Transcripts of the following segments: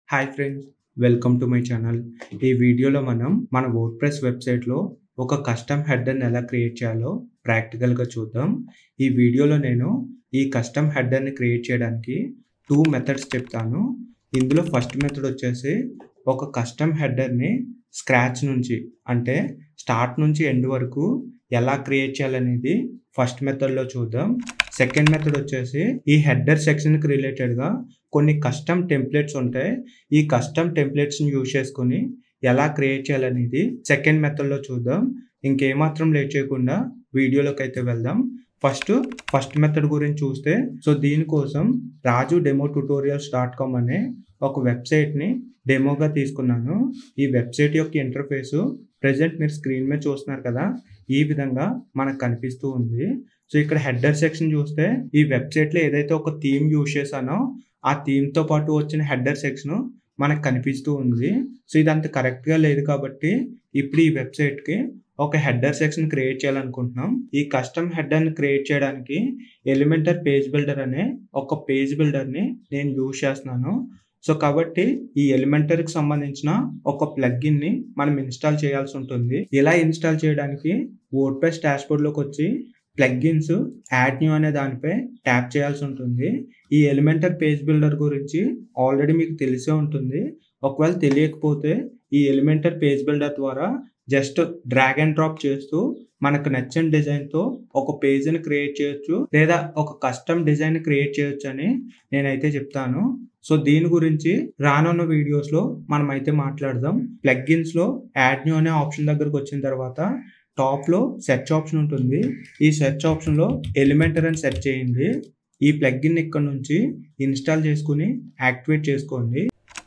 hi friends welcome to my channel ఈ వీడియోలో మనం మన వర్డ్ప్రెస్ వెబ్సైట్లో ఒక కస్టమ్ హెడర్ని ఎలా క్రియేట్ చేయాలో ప్రాక్టికల్గా చూద్దాం ఈ వీడియోలో నేను ఈ కస్టమ్ హెడర్ని క్రియేట్ చేయడానికి టూ మెథడ్స్ చెప్తాను ఇందులో ఫస్ట్ మెథడ్ వచ్చేసి ఒక కస్టమ్ హెడర్ని స్క్రాచ్ నుంచి అంటే స్టార్ట్ నుంచి ఎండ్ వరకు ఎలా క్రియేట్ చేయాలనేది ఫస్ట్ మెథడ్లో చూద్దాం సెకండ్ మెథడ్ వచ్చేసి ఈ హెడర్ సెక్షన్కి రిలేటెడ్గా కొన్ని కస్టమ్ టెంప్లెట్స్ ఉంటాయి ఈ కస్టమ్ టెంప్లెట్స్ని యూజ్ చేసుకుని ఎలా క్రియేట్ చేయాలనేది సెకండ్ మెథడ్లో చూద్దాం ఇంకేమాత్రం లేట్ చేయకుండా వీడియోలోకి అయితే వెళ్దాం ఫస్ట్ ఫస్ట్ మెథడ్ గురించి చూస్తే సో దీనికోసం Raju demo tutorials dot com అనే ఒక వెబ్సైట్ని డెమోగా తీసుకున్నాను ఈ వెబ్సైట్ యొక్క ఇంటర్ఫేసు ప్రజెంట్ మీరు స్క్రీన్ మీద చూస్తున్నారు కదా ఈ విధంగా మనకు కనిపిస్తూ ఉంది సో ఇక్కడ హెడర్ సెక్షన్ చూస్తే ఈ వెబ్సైట్లో ఏదైతే ఒక థీమ్ యూజ్ చేశానో ఆ థీమ్తో పాటు వచ్చిన హెడర్ సెక్షన్ మనకు కనిపిస్తూ ఉంది సో ఇది అంత కరెక్ట్గా లేదు కాబట్టి ఇప్పుడు ఈ వెబ్సైట్కి ఒక హెడర్ సెక్షన్ క్రియేట్ చేయాలనుకుంటున్నాం ఈ కస్టమ్ హెడర్ని క్రియేట్ చేయడానికి ఎలిమెంటర్ పేజ్ బిల్డర్ అనే ఒక పేజ్ బిల్డర్ని నేను యూజ్ చేస్తున్నాను సో కాబట్టి ఈ ఎలిమెంటర్కి సంబంధించిన ఒక ప్లగ్గిన్ని మనం ఇన్స్టాల్ చేయాల్సి ఉంటుంది ఇలా ఇన్స్టాల్ చేయడానికి వర్డ్ ప్రెస్ డాష్బోర్డ్లోకి వచ్చి ప్లగ్గిన్స్ యాడ్ న్యూ అనే దానిపై ట్యాప్ చేయాల్సి ఉంటుంది ఈ ఎలిమెంటర్ పేజ్ బిల్డర్ గురించి ఆల్రెడీ మీకు తెలిసే ఉంటుంది ఒకవేళ తెలియకపోతే ఈ ఎలిమెంటర్ పేజ్ బిల్డర్ ద్వారా జస్ట్ డ్రాగ్ అండ్ డ్రాప్ చేస్తూ మనకు నచ్చిన డిజైన్తో ఒక పేజ్ని క్రియేట్ చేయొచ్చు లేదా ఒక కస్టమ్ డిజైన్ క్రియేట్ చేయొచ్చు అని నేనైతే చెప్తాను సో దీని గురించి రానున్న వీడియోస్లో మనం అయితే మాట్లాడదాం ప్లగ్గిన్స్లో యాడ్ న్యూ అనే ఆప్షన్ దగ్గరకు వచ్చిన తర్వాత టాప్లో సెర్చ్ ఆప్షన్ ఉంటుంది ఈ సెర్చ్ ఆప్షన్లో ఎలిమెంటర్ అని సెర్చ్ చేయండి ఈ ప్లగ్గిన్ ఇక్కడ నుంచి ఇన్స్టాల్ చేసుకుని యాక్టివేట్ చేసుకోండి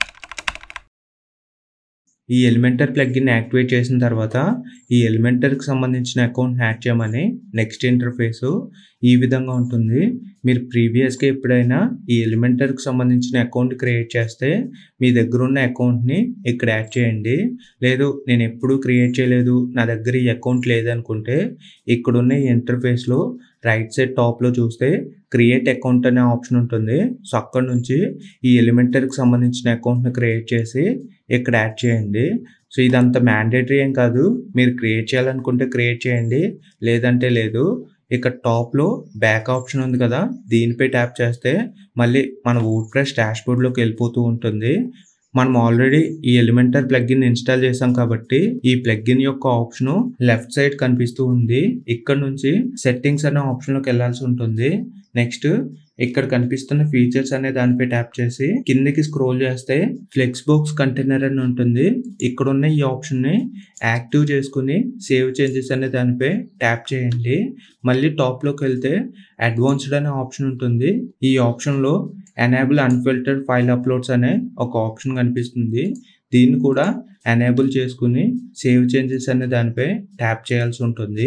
ఈ ఎలిమెంటర్ ప్లగ్గిన్ యాక్టివేట్ చేసిన తర్వాత ఈ ఎలిమెంటర్కి సంబంధించిన అకౌంట్ యాడ్ చేయమని నెక్స్ట్ ఇంటర్ఫేసు ఈ విధంగా ఉంటుంది మీరు ప్రీవియస్గా ఎప్పుడైనా ఈ ఎలిమెంటర్కి సంబంధించిన అకౌంట్ క్రియేట్ చేస్తే మీ దగ్గర ఉన్న అకౌంట్ని ఇక్కడ యాడ్ చేయండి లేదు నేను ఎప్పుడూ క్రియేట్ చేయలేదు నా దగ్గర ఈ అకౌంట్ లేదనుకుంటే ఇక్కడున్న ఈ ఇంటర్ఫేస్లో రైట్ సైడ్ టాప్లో చూస్తే క్రియేట్ అకౌంట్ అనే ఆప్షన్ ఉంటుంది సో అక్కడ నుంచి ఈ ఎలిమెంటర్కి సంబంధించిన అకౌంట్ని క్రియేట్ చేసి ఇక్కడ యాడ్ చేయండి సో ఇదంతా మ్యాండేటరీ ఏం కాదు మీరు క్రియేట్ చేయాలనుకుంటే క్రియేట్ చేయండి లేదంటే లేదు ఇక్కడ టాప్లో బ్యాక్ ఆప్షన్ ఉంది కదా దీనిపై ట్యాప్ చేస్తే మళ్ళీ మన వుడ్ ప్రెస్ డాష్బోర్డ్లోకి వెళ్ళిపోతూ ఉంటుంది మనం ఆల్రెడీ ఈ ఎలిమెంటర్ ప్లగ్గిన్ ఇన్స్టాల్ చేసాం కాబట్టి ఈ ప్లగ్గిన్ యొక్క ఆప్షన్ లెఫ్ట్ సైడ్ కనిపిస్తూ ఉంది ఇక్కడ నుంచి సెట్టింగ్స్ అనే ఆప్షన్లోకి వెళ్ళాల్సి ఉంటుంది నెక్స్ట్ ఇక్కడ కనిపిస్తున్న ఫీచర్స్ అనే దానిపై ట్యాప్ చేసి కిందికి స్క్రోల్ చేస్తే ఫ్లెక్స్ బాక్స్ కంటైనర్ అని ఉంటుంది ఇక్కడ ఉన్న ఈ ఆప్షన్ ని యాక్టివ్ చేసుకుని సేవ్ చేంజెస్ అనే దానిపై ట్యాప్ చేయండి మళ్ళీ టాప్ లోకి వెళ్తే అడ్వాన్స్డ్ అనే ఆప్షన్ ఉంటుంది ఈ ఆప్షన్ లో ఎనేబుల్ అన్ఫిల్టర్డ్ ఫైల్ అప్లోడ్స్ అనే ఒక ఆప్షన్ కనిపిస్తుంది దీన్ని కూడా ఎనేబుల్ చేసుకుని సేవ్ చేంజెస్ అనే దానిపై ట్యాప్ చేయాల్సి ఉంటుంది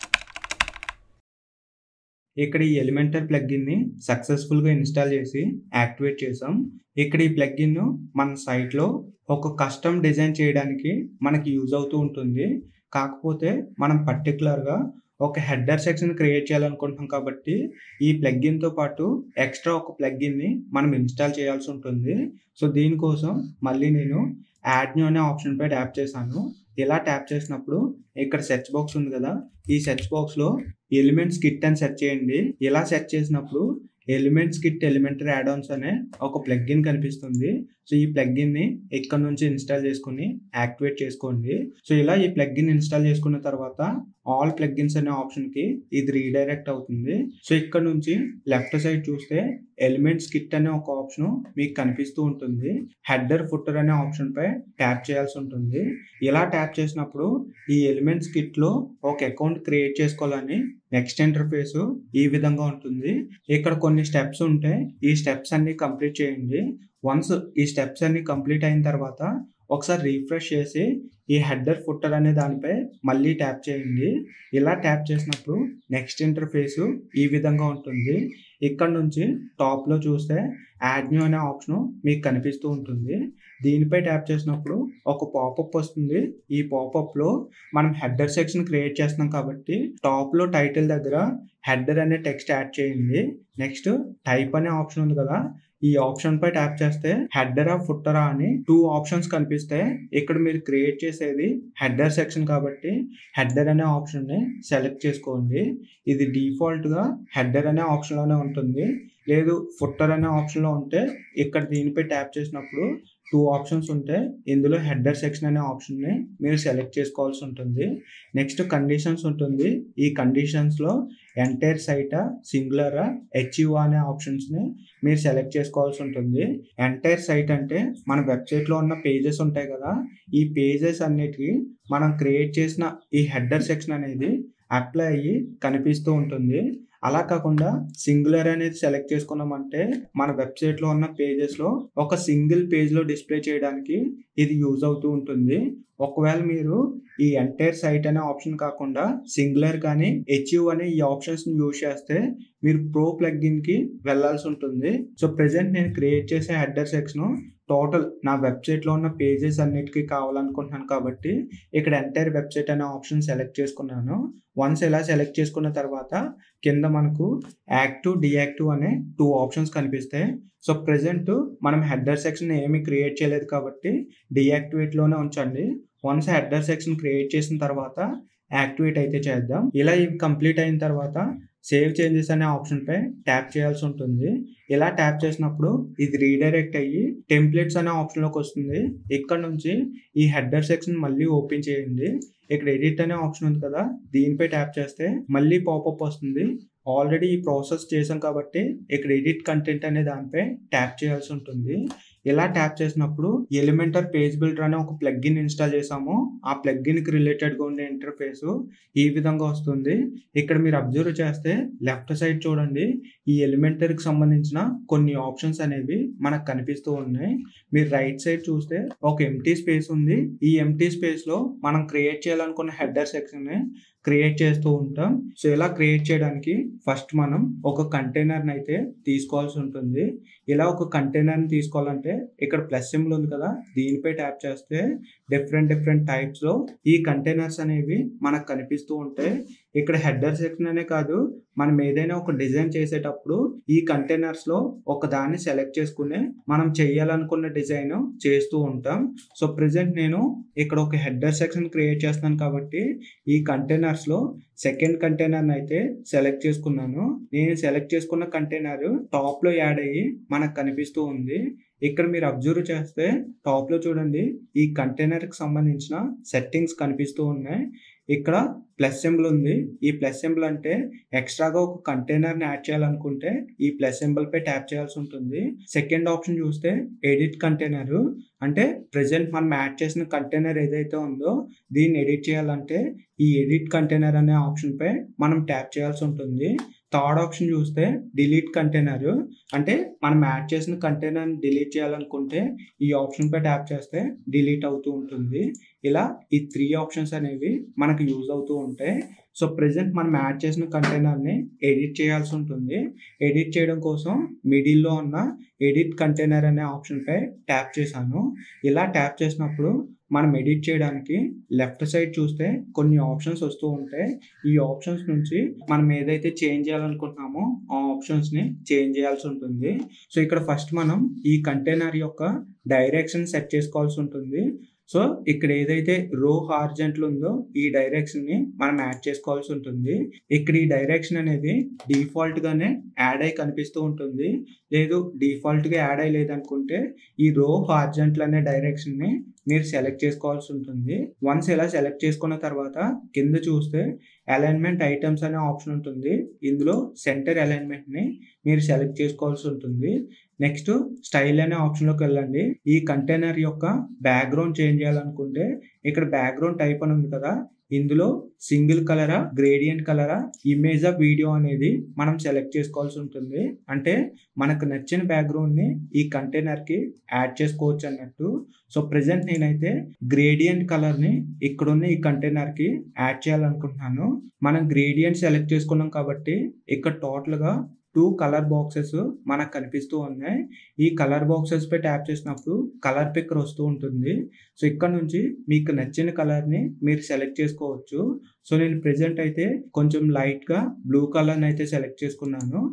ఇక్కడ ఈ ఎలిమెంటర్ ప్లగ్గిన్ని సక్సెస్ఫుల్గా ఇన్స్టాల్ చేసి యాక్టివేట్ చేసాం ఇక్కడ ఈ ప్లగ్గిన్ మన సైట్లో ఒక కస్టమ్ డిజైన్ చేయడానికి మనకి యూజ్ అవుతూ ఉంటుంది కాకపోతే మనం పర్టికులర్గా ఒక హెడర్ సెక్షన్ క్రియేట్ చేయాలనుకుంటున్నాం కాబట్టి ఈ ప్లగ్గిన్తో పాటు ఎక్స్ట్రా ఒక ప్లగ్గిన్ని మనం ఇన్స్టాల్ చేయాల్సి ఉంటుంది సో దీనికోసం మళ్ళీ నేను యాడ్ న్యూ అనే ఆప్షన్పై ట్యాప్ చేశాను ఇలా ట్యాప్ చేసినప్పుడు ఇక్కడ సెర్చ్ బాక్స్ ఉంది కదా ఈ సెర్చ్ బాక్స్లో ఎలిమెంట్స్ కిట్ అని సెర్చ్ చేయండి ఇలా సెర్చ్ చేసినప్పుడు ఎలిమెంట్స్ కిట్ ఎలిమెంటరీ యాడాన్స్ అనే ఒక ప్లగ్గిన్ కనిపిస్తుంది సో ఈ ప్లగ్గిన్ని ఇక్కడ నుంచి ఇన్స్టాల్ చేసుకుని యాక్టివేట్ చేసుకోండి సో ఇలా ఈ ప్లగ్గిన్ ఇన్స్టాల్ చేసుకున్న తర్వాత ఆల్ ప్లగ్గిన్స్ అనే ఆప్షన్కి ఇది రీడైరెక్ట్ అవుతుంది సో ఇక్కడ నుంచి లెఫ్ట్ సైడ్ చూస్తే ఎలిమెంట్స్ కిట్ అనే ఒక ఆప్షన్ మీకు కనిపిస్తూ ఉంటుంది హెడర్ ఫుటర్ అనే ఆప్షన్ పై ట్యాప్ చేయాల్సి ఉంటుంది ఇలా ట్యాప్ చేసినప్పుడు ఈ ఎలిమెంట్స్ కిట్ లో ఒక అకౌంట్ క్రియేట్ చేసుకోవాలని నెక్స్ట్ ఇంటర్ఫేస్ ఈ విధంగా ఉంటుంది ఇక్కడ కొన్ని స్టెప్స్ ఉంటాయి ఈ స్టెప్స్ అన్ని కంప్లీట్ చేయండి వన్స్ ఈ స్టెప్స్ అన్ని కంప్లీట్ అయిన తర్వాత ఒకసారి రీఫ్రెష్ చేసి ఈ హెడర్ ఫుటర్ అనే దానిపై మళ్ళీ ట్యాప్ చేయండి ఇలా ట్యాప్ చేసినప్పుడు నెక్స్ట్ ఇంటర్ఫేస్ ఈ విధంగా ఉంటుంది ఇక్కడ నుంచి టాప్లో చూస్తే యాడ్ న్యూ అనే ఆప్షన్ మీకు కనిపిస్తూ ఉంటుంది దీనిపై ట్యాప్ చేసినప్పుడు ఒక పాపప్ వస్తుంది ఈ పాపప్లో మనం హెడర్ సెక్షన్ క్రియేట్ చేస్తున్నాం కాబట్టి టాప్లో టైటిల్ దగ్గర హెడర్ అనే టెక్స్ట్ యాడ్ చేయండి నెక్స్ట్ టైప్ అనే ఆప్షన్ ఉంది కదా ఈ ఆప్షన్ పై ట్యాప్ చేస్తే హెడ్డరా ఫుట్టరా అని టూ ఆప్షన్స్ కనిపిస్తాయి ఇక్కడ మీరు క్రియేట్ చేసేది హెడ్డర్ సెక్షన్ కాబట్టి హెడ్డర్ అనే ఆప్షన్ ని సెలెక్ట్ చేసుకోండి ఇది డిఫాల్ట్ గా హెడ్డర్ అనే ఆప్షన్ లోనే ఉంటుంది లేదు ఫుట్టర్ అనే ఆప్షన్ లో ఉంటే ఇక్కడ దీనిపై ట్యాప్ చేసినప్పుడు టూ ఆప్షన్స్ ఉంటాయి ఇందులో హెడ్డర్ సెక్షన్ అనే ఆప్షన్ ని మీరు సెలెక్ట్ చేసుకోవాల్సి ఉంటుంది నెక్స్ట్ కండిషన్స్ ఉంటుంది ఈ కండిషన్స్ లో ఎంటైర్ సైటా సింగులరా హెచ్యు అనే ఆప్షన్స్ ని మీరు సెలెక్ట్ చేసుకోవాల్సి ఉంటుంది ఎంటైర్ సైట్ అంటే మన వెబ్సైట్ లో ఉన్న పేజెస్ ఉంటాయి కదా ఈ పేజెస్ అన్నిటికీ మనం క్రియేట్ చేసిన ఈ హెడ్డర్ సెక్షన్ అనేది అప్లై అయ్యి కనిపిస్తూ ఉంటుంది అలా కాకుండా సింగులర్ అనేది సెలెక్ట్ చేసుకున్నామంటే మన వెబ్సైట్ లో ఉన్న పేజెస్ లో ఒక సింగిల్ పేజ్ లో డిస్ప్లే చేయడానికి ఇది యూజ్ అవుతూ ఉంటుంది ఒకవేళ మీరు ఈ ఎంటైర్ సైట్ అనే ఆప్షన్ కాకుండా సింగులర్ కానీ హెచ్యూ అనే ఈ ఆప్షన్స్ ని యూజ్ చేస్తే మీరు ప్రో ప్లగ్ఇన్ కి వెళ్లాల్సి ఉంటుంది సో ప్రెసెంట్ నేను క్రియేట్ చేసే హెడ్డర్ సెక్షన్ టోటల్ నా వెబ్సైట్ లో ఉన్న పేజెస్ అన్నిటికీ కావాలనుకుంటున్నాను కాబట్టి ఇక్కడ ఎంటైర్ వెబ్సైట్ అనే ఆప్షన్ సెలెక్ట్ చేసుకున్నాను వన్స్ ఇలా సెలెక్ట్ చేసుకున్న తర్వాత కింద మనకు యాక్టివ్ డియాక్టివ్ అనే టూ ఆప్షన్స్ కనిపిస్తాయి సో ప్రెసెంట్ మనం హెడ్డర్ సెక్షన్ ఏమీ క్రియేట్ చేయలేదు కాబట్టి డియాక్టివేట్లోనే ఉంచండి వన్స్ హెడ్డర్ సెక్షన్ క్రియేట్ చేసిన తర్వాత యాక్టివేట్ అయితే చేద్దాం ఇలా ఇవి కంప్లీట్ అయిన తర్వాత సేవ్ చేంజెస్ అనే ఆప్షన్ పై ట్యాప్ చేయాల్సి ఉంటుంది ఇలా ట్యాప్ చేసినప్పుడు ఇది రీడైరెక్ట్ అయ్యి టెంప్లెట్స్ అనే ఆప్షన్లోకి వస్తుంది ఇక్కడ నుంచి ఈ హెడ్డర్ సెక్షన్ మళ్ళీ ఓపెన్ చేయండి ఇక్కడ ఎడిట్ అనే ఆప్షన్ ఉంది కదా దీనిపై ట్యాప్ చేస్తే మళ్ళీ పాపప్ వస్తుంది ఆల్రెడీ ఈ ప్రాసెస్ చేసాం కాబట్టి ఇక్కడ ఎడిట్ కంటెంట్ అనే దానిపై ట్యాప్ చేయాల్సి ఉంటుంది ఇలా ట్యాప్ చేసినప్పుడు ఎలిమెంటర్ పేజ్ బిల్డర్ అనే ఒక ప్లగ్ఇన్ ఇన్స్టాల్ చేసాము ఆ ప్లగ్ఇన్ కి రిలేటెడ్ గా ఉండే ఇంటర్ఫేస్ ఈ విధంగా వస్తుంది ఇక్కడ మీరు అబ్జర్వ్ చేస్తే లెఫ్ట్ సైడ్ చూడండి ఈ ఎలిమెంటర్ కి సంబంధించిన కొన్ని ఆప్షన్స్ అనేవి మనకు కనిపిస్తూ ఉన్నాయి మీరు రైట్ సైడ్ చూస్తే ఒక ఎంటీ స్పేస్ ఉంది ఈ ఎంటీ స్పేస్ లో మనం క్రియేట్ చేయాలనుకున్న హెడర్ సెక్షన్ ని క్రియేట్ చేస్తూ ఉంటాం సో ఇలా క్రియేట్ చేయడానికి ఫస్ట్ మనం ఒక కంటైనర్ని అయితే తీసుకోవాల్సి ఉంటుంది ఇలా ఒక కంటైనర్ని తీసుకోవాలంటే ఇక్కడ ప్లస్ సింబల్ ఉంది కదా దీనిపై ట్యాప్ చేస్తే డిఫరెంట్ డిఫరెంట్ టైప్స్ లో ఈ కంటైనర్స్ అనేవి మనకు కనిపిస్తూ ఉంటాయి ఇక్కడ హెడర్ సెక్షన్ అనే కాదు మనం ఏదైనా ఒక డిజైన్ చేసేటప్పుడు ఈ కంటైనర్స్ లో ఒక దాన్ని సెలెక్ట్ చేసుకుని మనం చేయాలనుకున్న డిజైన్ చేస్తూ ఉంటాం సో ప్రెసెంట్ నేను ఇక్కడ ఒక హెడర్ సెక్షన్ క్రియేట్ చేస్తాను కాబట్టి ఈ కంటైనర్స్ లో సెకండ్ కంటైనర్ అయితే సెలెక్ట్ చేసుకున్నాను నేను సెలెక్ట్ చేసుకున్న కంటైనర్ టాప్ లో యాడ్ అయ్యి మనకు కనిపిస్తూ ఉంది ఇక్కడ మీరు అబ్జర్వ్ చేస్తే టాప్ లో చూడండి ఈ కంటైనర్ కి సంబంధించిన సెట్టింగ్స్ కనిపిస్తూ ఉన్నాయి ఇక్కడ ప్లస్ సింబల్ ఉంది ఈ ప్లస్ సింబల్ అంటే ఎక్స్ట్రాగా ఒక కంటైనర్ ని యాడ్ చేయాలనుకుంటే ఈ ప్లస్ సింబల్ పై ట్యాప్ చేయాల్సి ఉంటుంది సెకండ్ ఆప్షన్ చూస్తే ఎడిట్ కంటైనర్ అంటే ప్రెసెంట్ మనం యాడ్ చేసిన కంటైనర్ ఏదైతే ఉందో దీన్ని ఎడిట్ చేయాలంటే ఈ ఎడిట్ కంటైనర్ అనే ఆప్షన్ పై మనం ట్యాప్ చేయాల్సి ఉంటుంది థర్డ్ ఆప్షన్ చూస్తే డిలీట్ కంటైనర్ అంటే మనం యాడ్ చేసిన కంటైనర్ డిలీట్ చేయాలనుకుంటే ఈ ఆప్షన్ పై ట్యాప్ చేస్తే డిలీట్ అవుతూ ఉంటుంది ఇలా ఈ త్రీ ఆప్షన్స్ అనేవి మనకు యూజ్ అవుతూ ఉంటాయి సో ప్రెసెంట్ మనం యాడ్ చేసిన కంటైనర్ని ఎడిట్ చేయాల్సి ఉంటుంది ఎడిట్ చేయడం కోసం మిడిల్లో ఉన్న ఎడిట్ కంటైనర్ అనే ఆప్షన్ పై ట్యాప్ చేశాను ఇలా ట్యాప్ చేసినప్పుడు మనం ఎడిట్ చేయడానికి లెఫ్ట్ సైడ్ చూస్తే కొన్ని ఆప్షన్స్ వస్తూ ఉంటాయి ఈ ఆప్షన్స్ నుంచి మనం ఏదైతే చేంజ్ చేయాలనుకుంటున్నామో ఆ ఆప్షన్స్ ని చేంజ్ చేయాల్సి ఉంటుంది సో ఇక్కడ ఫస్ట్ మనం ఈ కంటైనర్ యొక్క డైరెక్షన్ సెట్ చేసుకోవాల్సి ఉంటుంది సో ఇక్కడ ఏదైతే రో హార్జెంట్లు ఉందో ఈ డైరెక్షన్ ని మనం యాడ్ చేసుకోవాల్సి ఉంటుంది ఇక్కడ ఈ డైరెక్షన్ అనేది డిఫాల్ట్ గానే యాడ్ అయి కనిపిస్తూ ఉంటుంది లేదు డిఫాల్ట్ గా యాడ్ అయ్యి లేదనుకుంటే ఈ రో హార్జెంట్లు అనే డైరెక్షన్ ని మీరు సెలెక్ట్ చేసుకోవాల్సి ఉంటుంది వన్స్ ఇలా సెలెక్ట్ చేసుకున్న తర్వాత కింద చూస్తే అలైన్మెంట్ ఐటమ్స్ అనే ఆప్షన్ ఉంటుంది ఇందులో సెంటర్ అలైన్మెంట్ ని మీరు సెలెక్ట్ చేసుకోవాల్సి ఉంటుంది నెక్స్ట్ స్టైల్ అనే ఆప్షన్లోకి వెళ్ళండి ఈ కంటైనర్ యొక్క బ్యాక్గ్రౌండ్ చేంజ్ చేయాలనుకుంటే ఇక్కడ బ్యాక్గ్రౌండ్ టైప్ అని ఉంది కదా ఇందులో సింగిల్ కలరా గ్రేడియంట్ కలరా ఇమేజ్ ఆఫ్ వీడియో అనేది మనం సెలెక్ట్ చేసుకోవాల్సి ఉంటుంది అంటే మనకు నచ్చిన బ్యాక్గ్రౌండ్ ని ఈ కంటైనర్ కి యాడ్ చేసుకోవచ్చు అన్నట్టు సో ప్రెసెంట్ నేనైతే గ్రేడియంట్ కలర్ ని ఇక్కడున్న ఈ కంటైనర్ కి యాడ్ చేయాలనుకుంటున్నాను మనం గ్రేడియంట్ సెలెక్ట్ చేసుకున్నాం కాబట్టి ఇక్కడ టోటల్ గా టూ కలర్ బాక్సెస్ మనకు కనిపిస్తూ ఉన్నాయి ఈ కలర్ బాక్సెస్ పై ట్యాప్ చేసినప్పుడు కలర్ పిక్కర్ వస్తూ ఉంటుంది సో ఇక్కడ నుంచి మీకు నచ్చిన కలర్ ని మీరు సెలెక్ట్ చేసుకోవచ్చు సో నేను ప్రెసెంట్ అయితే కొంచెం లైట్ గా బ్లూ కలర్ అయితే సెలెక్ట్ చేసుకున్నాను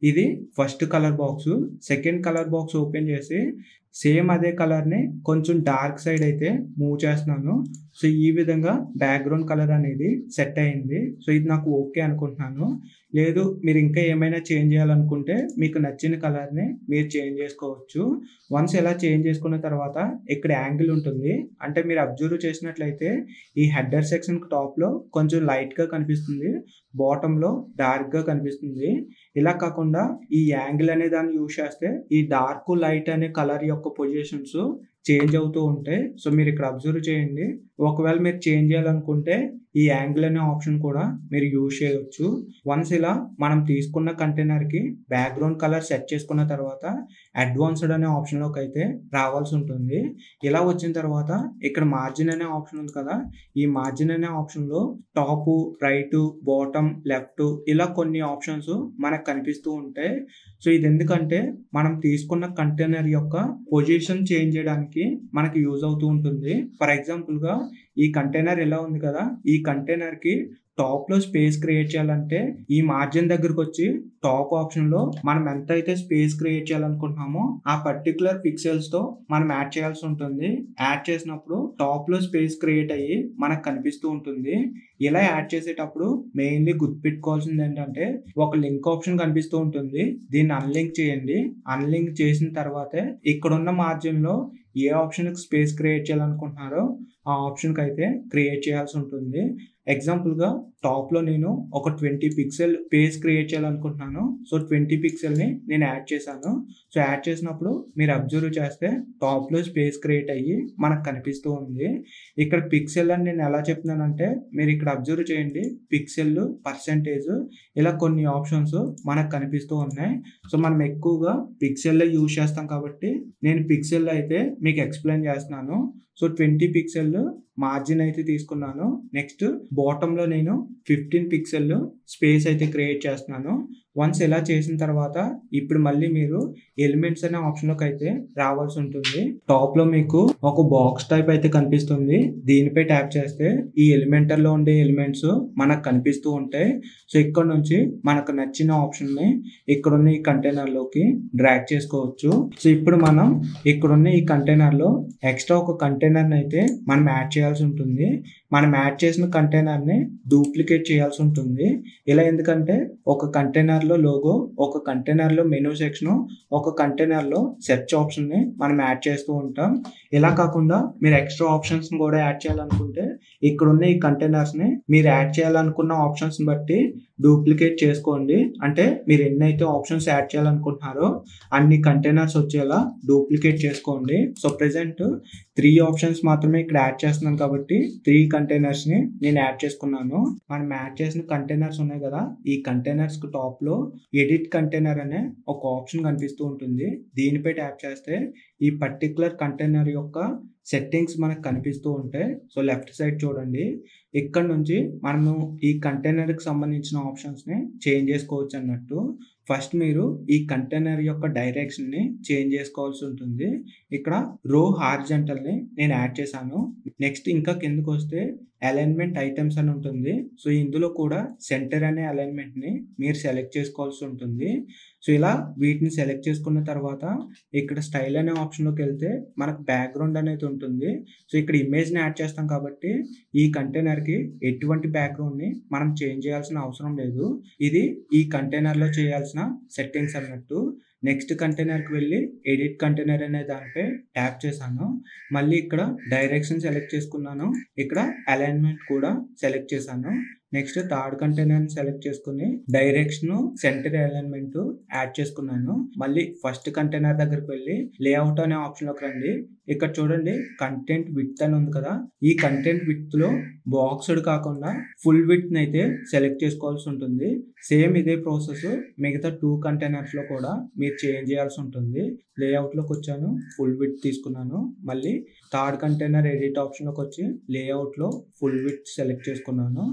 ఇది first colour box second colour box open చేసి సేమ్ అదే కలర్ని కొంచెం డార్క్ సైడ్ అయితే మూవ్ చేస్తున్నాను సో ఈ విధంగా బ్యాక్గ్రౌండ్ కలర్ అనేది సెట్ అయింది సో ఇది నాకు ఓకే అనుకుంటున్నాను లేదు మీరు ఇంకా ఏమైనా చేంజ్ చేయాలనుకుంటే మీకు నచ్చిన కలర్ని మీరు చేంజ్ చేసుకోవచ్చు వన్స్ ఇలా చేంజ్ చేసుకున్న తర్వాత ఇక్కడ యాంగిల్ ఉంటుంది అంటే మీరు అబ్జర్వ్ చేసినట్లయితే ఈ హెడ్డర్ సెక్షన్ టాప్లో కొంచెం లైట్గా కనిపిస్తుంది బాటంలో డార్క్గా కనిపిస్తుంది ఇలా కాకుండా ఈ యాంగిల్ అనే దాన్ని యూజ్ చేస్తే ఈ డార్క్ లైట్ అనే కలర్ యొక్క పొజిషన్స్ చేంజ్ అవుతూ ఉంటాయి సో మీరు ఇక్కడ అబ్జర్వ్ చేయండి ఒకవేళ మీరు చేంజ్ చేయాలనుకుంటే ఈ యాంగిల్ అనే ఆప్షన్ కూడా మీరు యూజ్ చేయవచ్చు వన్స్ ఇలా మనం తీసుకున్న కంటైనర్కి బ్యాక్గ్రౌండ్ కలర్ సెట్ చేసుకున్న తర్వాత అడ్వాన్స్డ్ అనే ఆప్షన్లోకి అయితే రావాల్సి ఉంటుంది ఇలా వచ్చిన తర్వాత ఇక్కడ మార్జిన్ అనే ఆప్షన్ ఉంది కదా ఈ మార్జిన్ అనే ఆప్షన్లో టాప్ రైట్ బాటమ్ లెఫ్ట్ ఇలా కొన్ని ఆప్షన్స్ మనకు కనిపిస్తూ ఉంటాయి సో ఇది ఎందుకంటే మనం తీసుకున్న కంటైనర్ యొక్క పొజిషన్ చేంజ్ చేయడానికి మనకి యూజ్ అవుతూ ఉంటుంది ఫర్ ఎగ్జాంపుల్గా ఈ కంటైనర్ ఎలా ఉంది కదా ఈ కంటైనర్కి టాప్ లో స్పేస్ క్రియేట్ చేయాలంటే ఈ మార్జిన్ దగ్గరకు వచ్చి టాప్ ఆప్షన్ లో మనం ఎంత అయితే స్పేస్ క్రియేట్ చేయాలనుకుంటున్నామో ఆ పర్టికులర్ పిక్సెల్స్ తో మనం యాడ్ చేయాల్సి ఉంటుంది యాడ్ చేసినప్పుడు టాప్ లో స్పేస్ క్రియేట్ అయ్యి మనకు కనిపిస్తూ ఉంటుంది ఇలా యాడ్ చేసేటప్పుడు మెయిన్లీ గుర్తుపెట్టుకోవాల్సింది ఏంటంటే ఒక లింక్ ఆప్షన్ కనిపిస్తూ ఉంటుంది దీన్ని అన్లింక్ చేయండి అన్లింక్ చేసిన తర్వాతే ఇక్కడున్న మార్జిన్ లో ఏ ఆప్షన్ స్పేస్ క్రియేట్ చేయాలనుకుంటున్నారో ఆ ఆప్షన్కి అయితే క్రియేట్ చేయాల్సి ఉంటుంది ఎగ్జాంపుల్గా టాప్లో నేను ఒక ట్వంటీ పిక్సెల్ పేజ్ క్రియేట్ చేయాలనుకుంటున్నాను సో ట్వంటీ పిక్సెల్ని నేను యాడ్ చేశాను సో యాడ్ చేసినప్పుడు మీరు అబ్జర్వ్ చేస్తే టాప్లో స్పేస్ క్రియేట్ అయ్యి మనకు కనిపిస్తూ ఉంది ఇక్కడ పిక్సెల్ అని నేను ఎలా చెప్తున్నానంటే మీరు ఇక్కడ అబ్జర్వ్ చేయండి పిక్సెల్ పర్సెంటేజ్ ఇలా కొన్ని ఆప్షన్స్ మనకు కనిపిస్తూ ఉన్నాయి సో మనం ఎక్కువగా పిక్సెల్లో యూజ్ చేస్తాం కాబట్టి నేను పిక్సెల్ అయితే మీకు ఎక్స్ప్లెయిన్ చేస్తున్నాను సో ట్వంటీ పిక్సెల్ మార్జిన్ అయితే తీసుకున్నాను నెక్స్ట్ బాటంలో నేను ఫిఫ్టీన్ పిక్సెల్ స్పేస్ అయితే క్రియేట్ చేస్తున్నాను వన్స్ ఇలా చేసిన తర్వాత ఇప్పుడు మళ్ళీ మీరు ఎలిమెంట్స్ అనే ఆప్షన్లోకి అయితే రావాల్సి ఉంటుంది టాప్ లో మీకు ఒక బాక్స్ టైప్ అయితే కనిపిస్తుంది దీనిపై ట్యాప్ చేస్తే ఈ ఎలిమెంటర్ లో ఉండే ఎలిమెంట్స్ మనకు కనిపిస్తూ ఉంటాయి సో ఇక్కడ నుంచి మనకు నచ్చిన ఆప్షన్ ని ఇక్కడ ఉన్న ఈ కంటైనర్ లోకి డ్రాగ్ చేసుకోవచ్చు సో ఇప్పుడు మనం ఇక్కడ ఉన్న ఈ కంటైనర్ లో ఎక్స్ట్రా ఒక కంటైనర్ అయితే మనం యాడ్ చేయాల్సి ఉంటుంది మనం యాడ్ చేసిన కంటైనర్ ని డూప్లికేట్ చేయాల్సి ఉంటుంది ఇలా ఎందుకంటే ఒక కంటైనర్ లో లోగో ఒక కంటైనర్ లో మెనూ సెక్షన్ ఒక కంటైనర్ లో సెర్చ్ ఆప్షన్ ని మనం యాడ్ చేస్తూ ఉంటాం ఇలా కాకుండా మీరు ఎక్స్ట్రా ఆప్షన్స్ కూడా యాడ్ చేయాలనుకుంటే ఇక్కడ ఉన్న ఈ కంటైనర్స్ ని మీరు యాడ్ చేయాలనుకున్న ఆప్షన్స్ బట్టి డూప్లికేట్ చేసుకోండి అంటే మీరు ఎన్నైతే ఆప్షన్స్ యాడ్ చేయాలనుకుంటున్నారో అన్ని కంటైనర్స్ వచ్చేలా డూప్లికేట్ చేసుకోండి సో ప్రెసెంట్ త్రీ ఆప్షన్స్ మాత్రమే ఇక్కడ యాడ్ చేస్తున్నాను కాబట్టి త్రీ కంటైనర్స్ ని నేను యాడ్ చేసుకున్నాను మనం యాడ్ చేసిన కంటైనర్స్ ఉన్నాయి కదా ఈ కంటైనర్స్ కు టాప్ లో ఎడిట్ కంటైనర్ అనే ఒక ఆప్షన్ కనిపిస్తూ ఉంటుంది దీనిపై ట్యాప్ చేస్తే ఈ పర్టికులర్ కంటైనర్ యొక్క సెట్టింగ్స్ మనకు కనిపిస్తూ ఉంటాయి సో లెఫ్ట్ సైడ్ చూడండి ఇక్కడ నుంచి మనము ఈ కంటైనర్కి సంబంధించిన ఆప్షన్స్ని చేంజ్ చేసుకోవచ్చు అన్నట్టు ఫస్ట్ మీరు ఈ కంటైనర్ యొక్క డైరెక్షన్ని చేంజ్ చేసుకోవాల్సి ఉంటుంది ఇక్కడ రో హార్జెంటల్ని నేను యాడ్ చేశాను నెక్స్ట్ ఇంకా కిందకు వస్తే అలైన్మెంట్ ఐటమ్స్ అని ఉంటుంది సో ఇందులో కూడా సెంటర్ అనే అలైన్మెంట్ని మీరు సెలెక్ట్ చేసుకోవాల్సి ఉంటుంది సో ఇలా వీటిని సెలెక్ట్ చేసుకున్న తర్వాత ఇక్కడ స్టైల్ అనే ఆప్షన్లోకి వెళ్తే మనకు బ్యాక్గ్రౌండ్ అనేది ఉంటుంది సో ఇక్కడ ఇమేజ్ని యాడ్ చేస్తాం కాబట్టి ఈ కంటైనర్కి ఎటువంటి బ్యాక్గ్రౌండ్ని మనం చేంజ్ చేయాల్సిన అవసరం లేదు ఇది ఈ కంటైనర్లో చేయాల్సిన సెట్టింగ్స్ అన్నట్టు నెక్స్ట్ కంటైనర్కి వెళ్ళి ఎడిట్ కంటైనర్ అనే దానిపై ట్యాప్ చేశాను మళ్ళీ ఇక్కడ డైరెక్షన్ సెలెక్ట్ చేసుకున్నాను ఇక్కడ అలైన్మెంట్ కూడా సెలెక్ట్ చేశాను నెక్స్ట్ థర్డ్ కంటైనర్ సెలెక్ట్ చేసుకుని డైరెక్షన్ సెంటర్ అలైన్మెంట్ యాడ్ చేసుకున్నాను మళ్ళీ ఫస్ట్ కంటైనర్ దగ్గరికి వెళ్ళి లేఅవుట్ అనే ఆప్షన్ లోకి రండి ఇక్కడ చూడండి కంటెంట్ విత్ అని ఉంది కదా ఈ కంటెంట్ విత్ లో బాక్స్డ్ కాకుండా ఫుల్ విత్ అయితే సెలెక్ట్ చేసుకోవాల్సి ఉంటుంది సేమ్ ఇదే ప్రాసెస్ మిగతా టూ కంటైనర్స్ లో కూడా మీరు చేంజ్ చేయాల్సి ఉంటుంది లేఅవుట్ లోకి వచ్చాను ఫుల్ విత్ తీసుకున్నాను మళ్ళీ థర్డ్ కంటైనర్ ఎడిట్ ఆప్షన్ లోకి వచ్చి లేఅవుట్ లో ఫుల్ విత్ సెలెక్ట్ చేసుకున్నాను వన్స్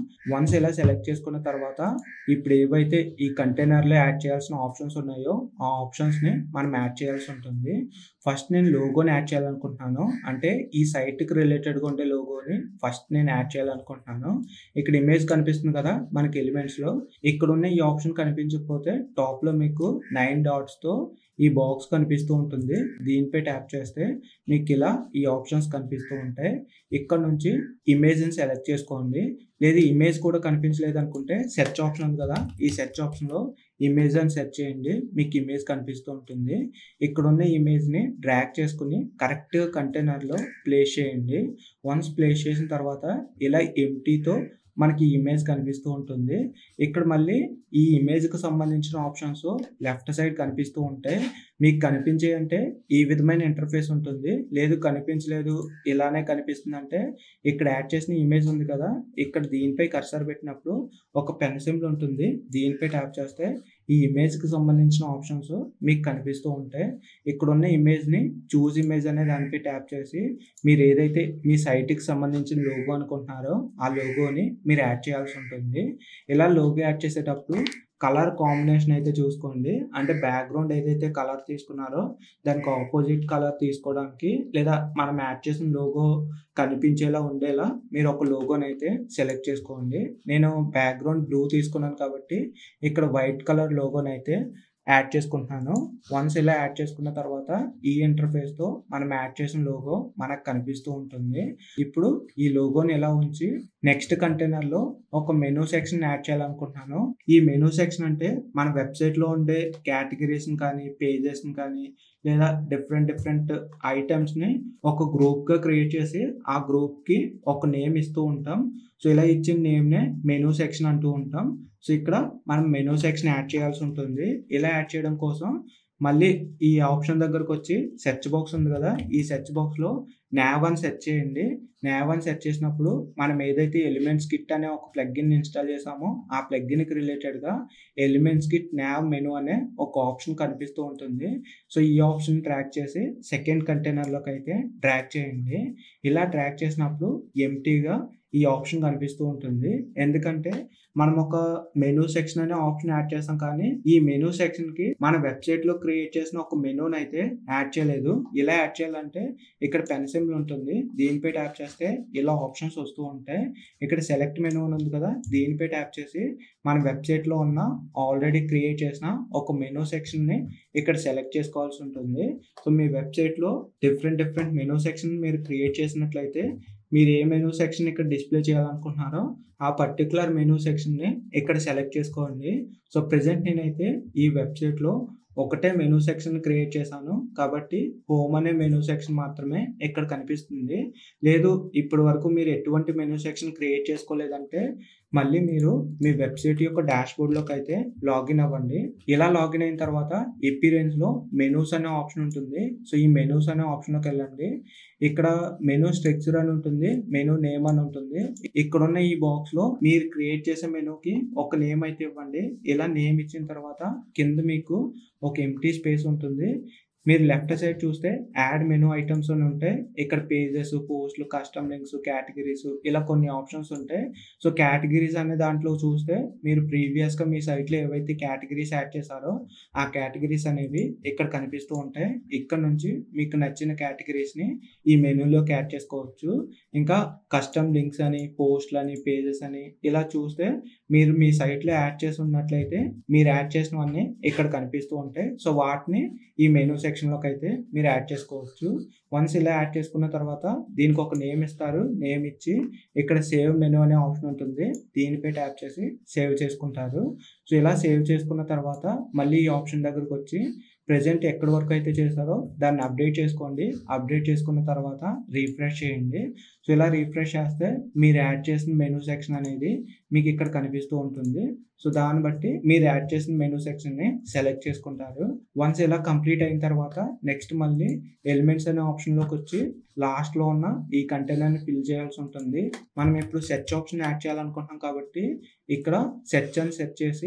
వన్స్ ఇలా సెలెక్ట్ చేసుకున్న తర్వాత ఇప్పుడు ఏవైతే ఈ కంటైనర్లో యాడ్ చేయాల్సిన ఆప్షన్స్ ఉన్నాయో ఆ ఆప్షన్స్ని మనం యాడ్ చేయాల్సి ఉంటుంది ఫస్ట్ నేను లోగోని యాడ్ చేయాలనుకుంటున్నాను అంటే ఈ సైట్కి రిలేటెడ్గా ఉండే లోగోని ఫస్ట్ నేను యాడ్ చేయాలనుకుంటున్నాను ఇక్కడ ఇమేజ్ కనిపిస్తుంది కదా మనకి ఎలిమెంట్స్లో ఇక్కడ ఉన్న ఈ ఆప్షన్ కనిపించకపోతే టాప్లో మీకు నైన్ డాట్స్తో ఈ బాక్స్ కనిపిస్తూ ఉంటుంది దీనిపై ట్యాప్ చేస్తే మీకు ఇలా ఈ ఆప్షన్స్ కనిపిస్తూ ఉంటాయి ఇక్కడ నుంచి ఇమేజ్ని సెలెక్ట్ చేసుకోండి లేదు ఇమేజ్ కూడా కనిపించలేదు అనుకుంటే సెర్చ్ ఆప్షన్ ఉంది కదా ఈ సెర్చ్ ఆప్షన్లో ఇమేజ్ అని సెర్చ్ చేయండి మీకు ఇమేజ్ కనిపిస్తూ ఉంటుంది ఇక్కడ ఉన్న ఇమేజ్ని డ్రాగ్ చేసుకుని కరెక్ట్గా కంటైనర్లో ప్లేస్ చేయండి వన్స్ ప్లేస్ చేసిన తర్వాత ఇలా ఎంటీతో మనకి ఇమేజ్ కనిపిస్తూ ఉంటుంది ఇక్కడ మళ్ళీ ఈ ఇమేజ్కి సంబంధించిన ఆప్షన్స్ లెఫ్ట్ సైడ్ కనిపిస్తూ ఉంటాయి మీకు కనిపించే అంటే ఈ విధమైన ఇంటర్ఫేస్ ఉంటుంది లేదు కనిపించలేదు ఇలానే కనిపిస్తుంది అంటే ఇక్కడ యాడ్ చేసిన ఇమేజ్ ఉంది కదా ఇక్కడ దీనిపై కర్సర్ పెట్టినప్పుడు ఒక పెన్ సింబల్ ఉంటుంది దీనిపై ట్యాప్ చేస్తే ఈ ఇమేజ్కి సంబంధించిన ఆప్షన్స్ మీకు కనిపిస్తూ ఉంటాయి ఇక్కడ ఉన్న ఇమేజ్ని చూజ్ ఇమేజ్ అనే దానిపై ట్యాప్ చేసి మీరు ఏదైతే మీ సైట్కి సంబంధించిన లోగో అనుకుంటున్నారో ఆ లోగోని మీరు యాడ్ చేయాల్సి ఉంటుంది ఇలా లోగో యాడ్ చేసేటప్పుడు కలర్ కాంబినేషన్ అయితే చూసుకోండి అంటే బ్యాక్గ్రౌండ్ ఏదైతే కలర్ తీసుకున్నారో దానికి ఆపోజిట్ కలర్ తీసుకోవడానికి లేదా మనం యాడ్ చేసిన లోగో కనిపించేలా ఉండేలా మీరు ఒక లోగోని అయితే సెలెక్ట్ చేసుకోండి నేను బ్యాక్గ్రౌండ్ బ్లూ తీసుకున్నాను కాబట్టి ఇక్కడ వైట్ కలర్ లోగోని అయితే యాడ్ చేసుకుంటున్నాను వన్స్ ఇలా యాడ్ చేసుకున్న తర్వాత ఈ ఇంటర్ఫేస్తో మనం యాడ్ చేసిన లోగో మనకు కనిపిస్తూ ఉంటుంది ఇప్పుడు ఈ లోగోని ఎలా ఉంచి నెక్స్ట్ కంటైనర్లో ఒక మెనూ సెక్షన్ యాడ్ చేయాలనుకుంటున్నాను ఈ మెనూ సెక్షన్ అంటే మన వెబ్సైట్లో ఉండే కేటగిరీస్ని కానీ పేజెస్ని కానీ లేదా డిఫరెంట్ డిఫరెంట్ ఐటమ్స్ని ఒక గ్రూప్గా క్రియేట్ చేసి ఆ గ్రూప్కి ఒక నేమ్ ఇస్తూ ఉంటాం సో ఇలా ఇచ్చిన నేమ్నే మెనూ సెక్షన్ అంటూ ఉంటాం సో ఇక్కడ మనం మెనూ సెక్షన్ యాడ్ చేయాల్సి ఉంటుంది ఇలా యాడ్ చేయడం కోసం మళ్ళీ ఈ ఆప్షన్ దగ్గరకు వచ్చి సెర్చ్ బాక్స్ ఉంది కదా ఈ సెర్చ్ బాక్స్లో నావ్ అని సెర్చ్ చేయండి నావ్ అని సెర్చ్ చేసినప్పుడు మనం ఏదైతే ఎలిమెంట్స్ కిట్ అనే ఒక ప్లగ్గిన్ ఇన్స్టాల్ చేసామో ఆ ప్లగ్గిన్కి రిలేటెడ్గా ఎలిమెంట్స్ కిట్ నావ్ మెనూ అనే ఒక ఆప్షన్ కనిపిస్తూ ఉంటుంది సో ఈ ఆప్షన్ ట్రాక్ చేసి సెకండ్ కంటైనర్లోకి అయితే ట్రాక్ చేయండి ఇలా ట్రాక్ చేసినప్పుడు ఎంటీగా ఈ ఆప్షన్ కనిపిస్తూ ఉంటుంది ఎందుకంటే మనం ఒక మెనూ సెక్షన్ అనే ఆప్షన్ యాడ్ చేస్తాం కానీ ఈ మెనూ సెక్షన్ కి మన వెబ్సైట్ లో క్రియేట్ చేసిన ఒక మెనూని అయితే యాడ్ చేయలేదు ఇలా యాడ్ చేయాలంటే ఇక్కడ పెన్ సింబల్ ఉంటుంది దీనిపై ట్యాప్ చేస్తే ఇలా ఆప్షన్స్ వస్తూ ఉంటాయి ఇక్కడ సెలెక్ట్ మెనూ అని ఉంది కదా దీనిపై ట్యాప్ చేసి మన వెబ్సైట్ లో ఉన్న ఆల్రెడీ క్రియేట్ చేసిన ఒక మెనూ సెక్షన్ ని ఇక్కడ సెలెక్ట్ చేసుకోవాల్సి ఉంటుంది సో మీ వెబ్సైట్ లో డిఫరెంట్ డిఫరెంట్ మెనూ సెక్షన్ మీరు క్రియేట్ చేసినట్లయితే మీరు ఏ మెనూ సెక్షన్ ఇక్కడ డిస్ప్లే చేయాలనుకుంటున్నారో ఆ పర్టికులర్ మెనూ సెక్షన్ని ఇక్కడ సెలెక్ట్ చేసుకోండి సో ప్రజెంట్ నేనైతే ఈ వెబ్సైట్లో ఒకటే మెనూ సెక్షన్ క్రియేట్ చేశాను కాబట్టి హోమ్ అనే మెనూ సెక్షన్ మాత్రమే ఇక్కడ కనిపిస్తుంది లేదు ఇప్పటి వరకు మీరు ఎటువంటి మెనూ సెక్షన్ క్రియేట్ చేసుకోలేదంటే మళ్ళీ మీరు మీ వెబ్సైట్ యొక్క డాష్ బోర్డ్లోకి అయితే లాగిన్ అవ్వండి ఇలా లాగిన్ అయిన తర్వాత ఎపీరియన్స్లో మెనూస్ అనే ఆప్షన్ ఉంటుంది సో ఈ మెనూస్ అనే ఆప్షన్లోకి వెళ్ళండి ఇక్కడ మెనూ స్ట్రక్చర్ అని ఉంటుంది మెనూ నేమ్ అని ఉంటుంది ఇక్కడ ఉన్న ఈ బాక్స్ లో మీరు క్రియేట్ చేసే మెనూకి ఒక నేమ్ అయితే ఇవ్వండి ఇలా నేమ్ ఇచ్చిన తర్వాత కింద మీకు ఒక ఎంటీ స్పేస్ ఉంటుంది మీరు లెఫ్ట్ సైడ్ చూస్తే యాడ్ మెనూ ఐటమ్స్ అని ఉంటాయి ఇక్కడ పేజెస్ పోస్ట్లు కస్టమ్ లింక్స్ కేటగిరీస్ ఇలా కొన్ని ఆప్షన్స్ ఉంటాయి సో కేటగిరీస్ అనే దాంట్లో చూస్తే మీరు ప్రీవియస్గా మీ సైట్లో ఏవైతే కేటగిరీస్ యాడ్ చేశారో ఆ కేటగిరీస్ అనేవి ఇక్కడ కనిపిస్తూ ఉంటాయి ఇక్కడ నుంచి మీకు నచ్చిన కేటగిరీస్ని ఈ మెనూలోకి యాడ్ చేసుకోవచ్చు ఇంకా కస్టమ్ లింక్స్ అని పోస్ట్లు అని పేజెస్ అని ఇలా చూస్తే మీరు మీ సైట్లో యాడ్ చేసి ఉన్నట్లయితే మీరు యాడ్ చేసినవన్నీ ఇక్కడ కనిపిస్తూ ఉంటాయి సో వాటిని ఈ మెనూ సెక్షన్లోకి అయితే మీరు యాడ్ చేసుకోవచ్చు వన్స్ ఇలా యాడ్ చేసుకున్న తర్వాత దీనికి ఒక నేమ్ ఇస్తారు నేమ్ ఇచ్చి ఇక్కడ సేవ్ మెనూ అనే ఆప్షన్ ఉంటుంది దీనిపై ట్యాప్ చేసి సేవ్ చేసుకుంటారు సో ఇలా సేవ్ చేసుకున్న తర్వాత మళ్ళీ ఈ ఆప్షన్ దగ్గరకు వచ్చి ప్రజెంట్ ఎక్కడి వరకు అయితే చేశారో దాన్ని అప్డేట్ చేసుకోండి అప్డేట్ చేసుకున్న తర్వాత రీఫ్రెష్ చేయండి సో ఇలా రీఫ్రెష్ చేస్తే మీరు యాడ్ చేసిన మెనూ సెక్షన్ అనేది మీకు ఇక్కడ కనిపిస్తూ ఉంటుంది సో దాన్ని బట్టి మీరు యాడ్ చేసిన మెనూ సెక్షన్ని సెలెక్ట్ చేసుకుంటారు వన్స్ ఇలా కంప్లీట్ అయిన తర్వాత నెక్స్ట్ మళ్ళీ ఎలిమెంట్స్ అనే ఆప్షన్లోకి వచ్చి లాస్ట్లో ఉన్న ఈ కంటైనర్ని ఫిల్ చేయాల్సి ఉంటుంది మనం ఇప్పుడు సెర్చ్ ఆప్షన్ యాడ్ చేయాలనుకుంటున్నాం కాబట్టి ఇక్కడ సెర్చ్ అని సెర్చ్ చేసి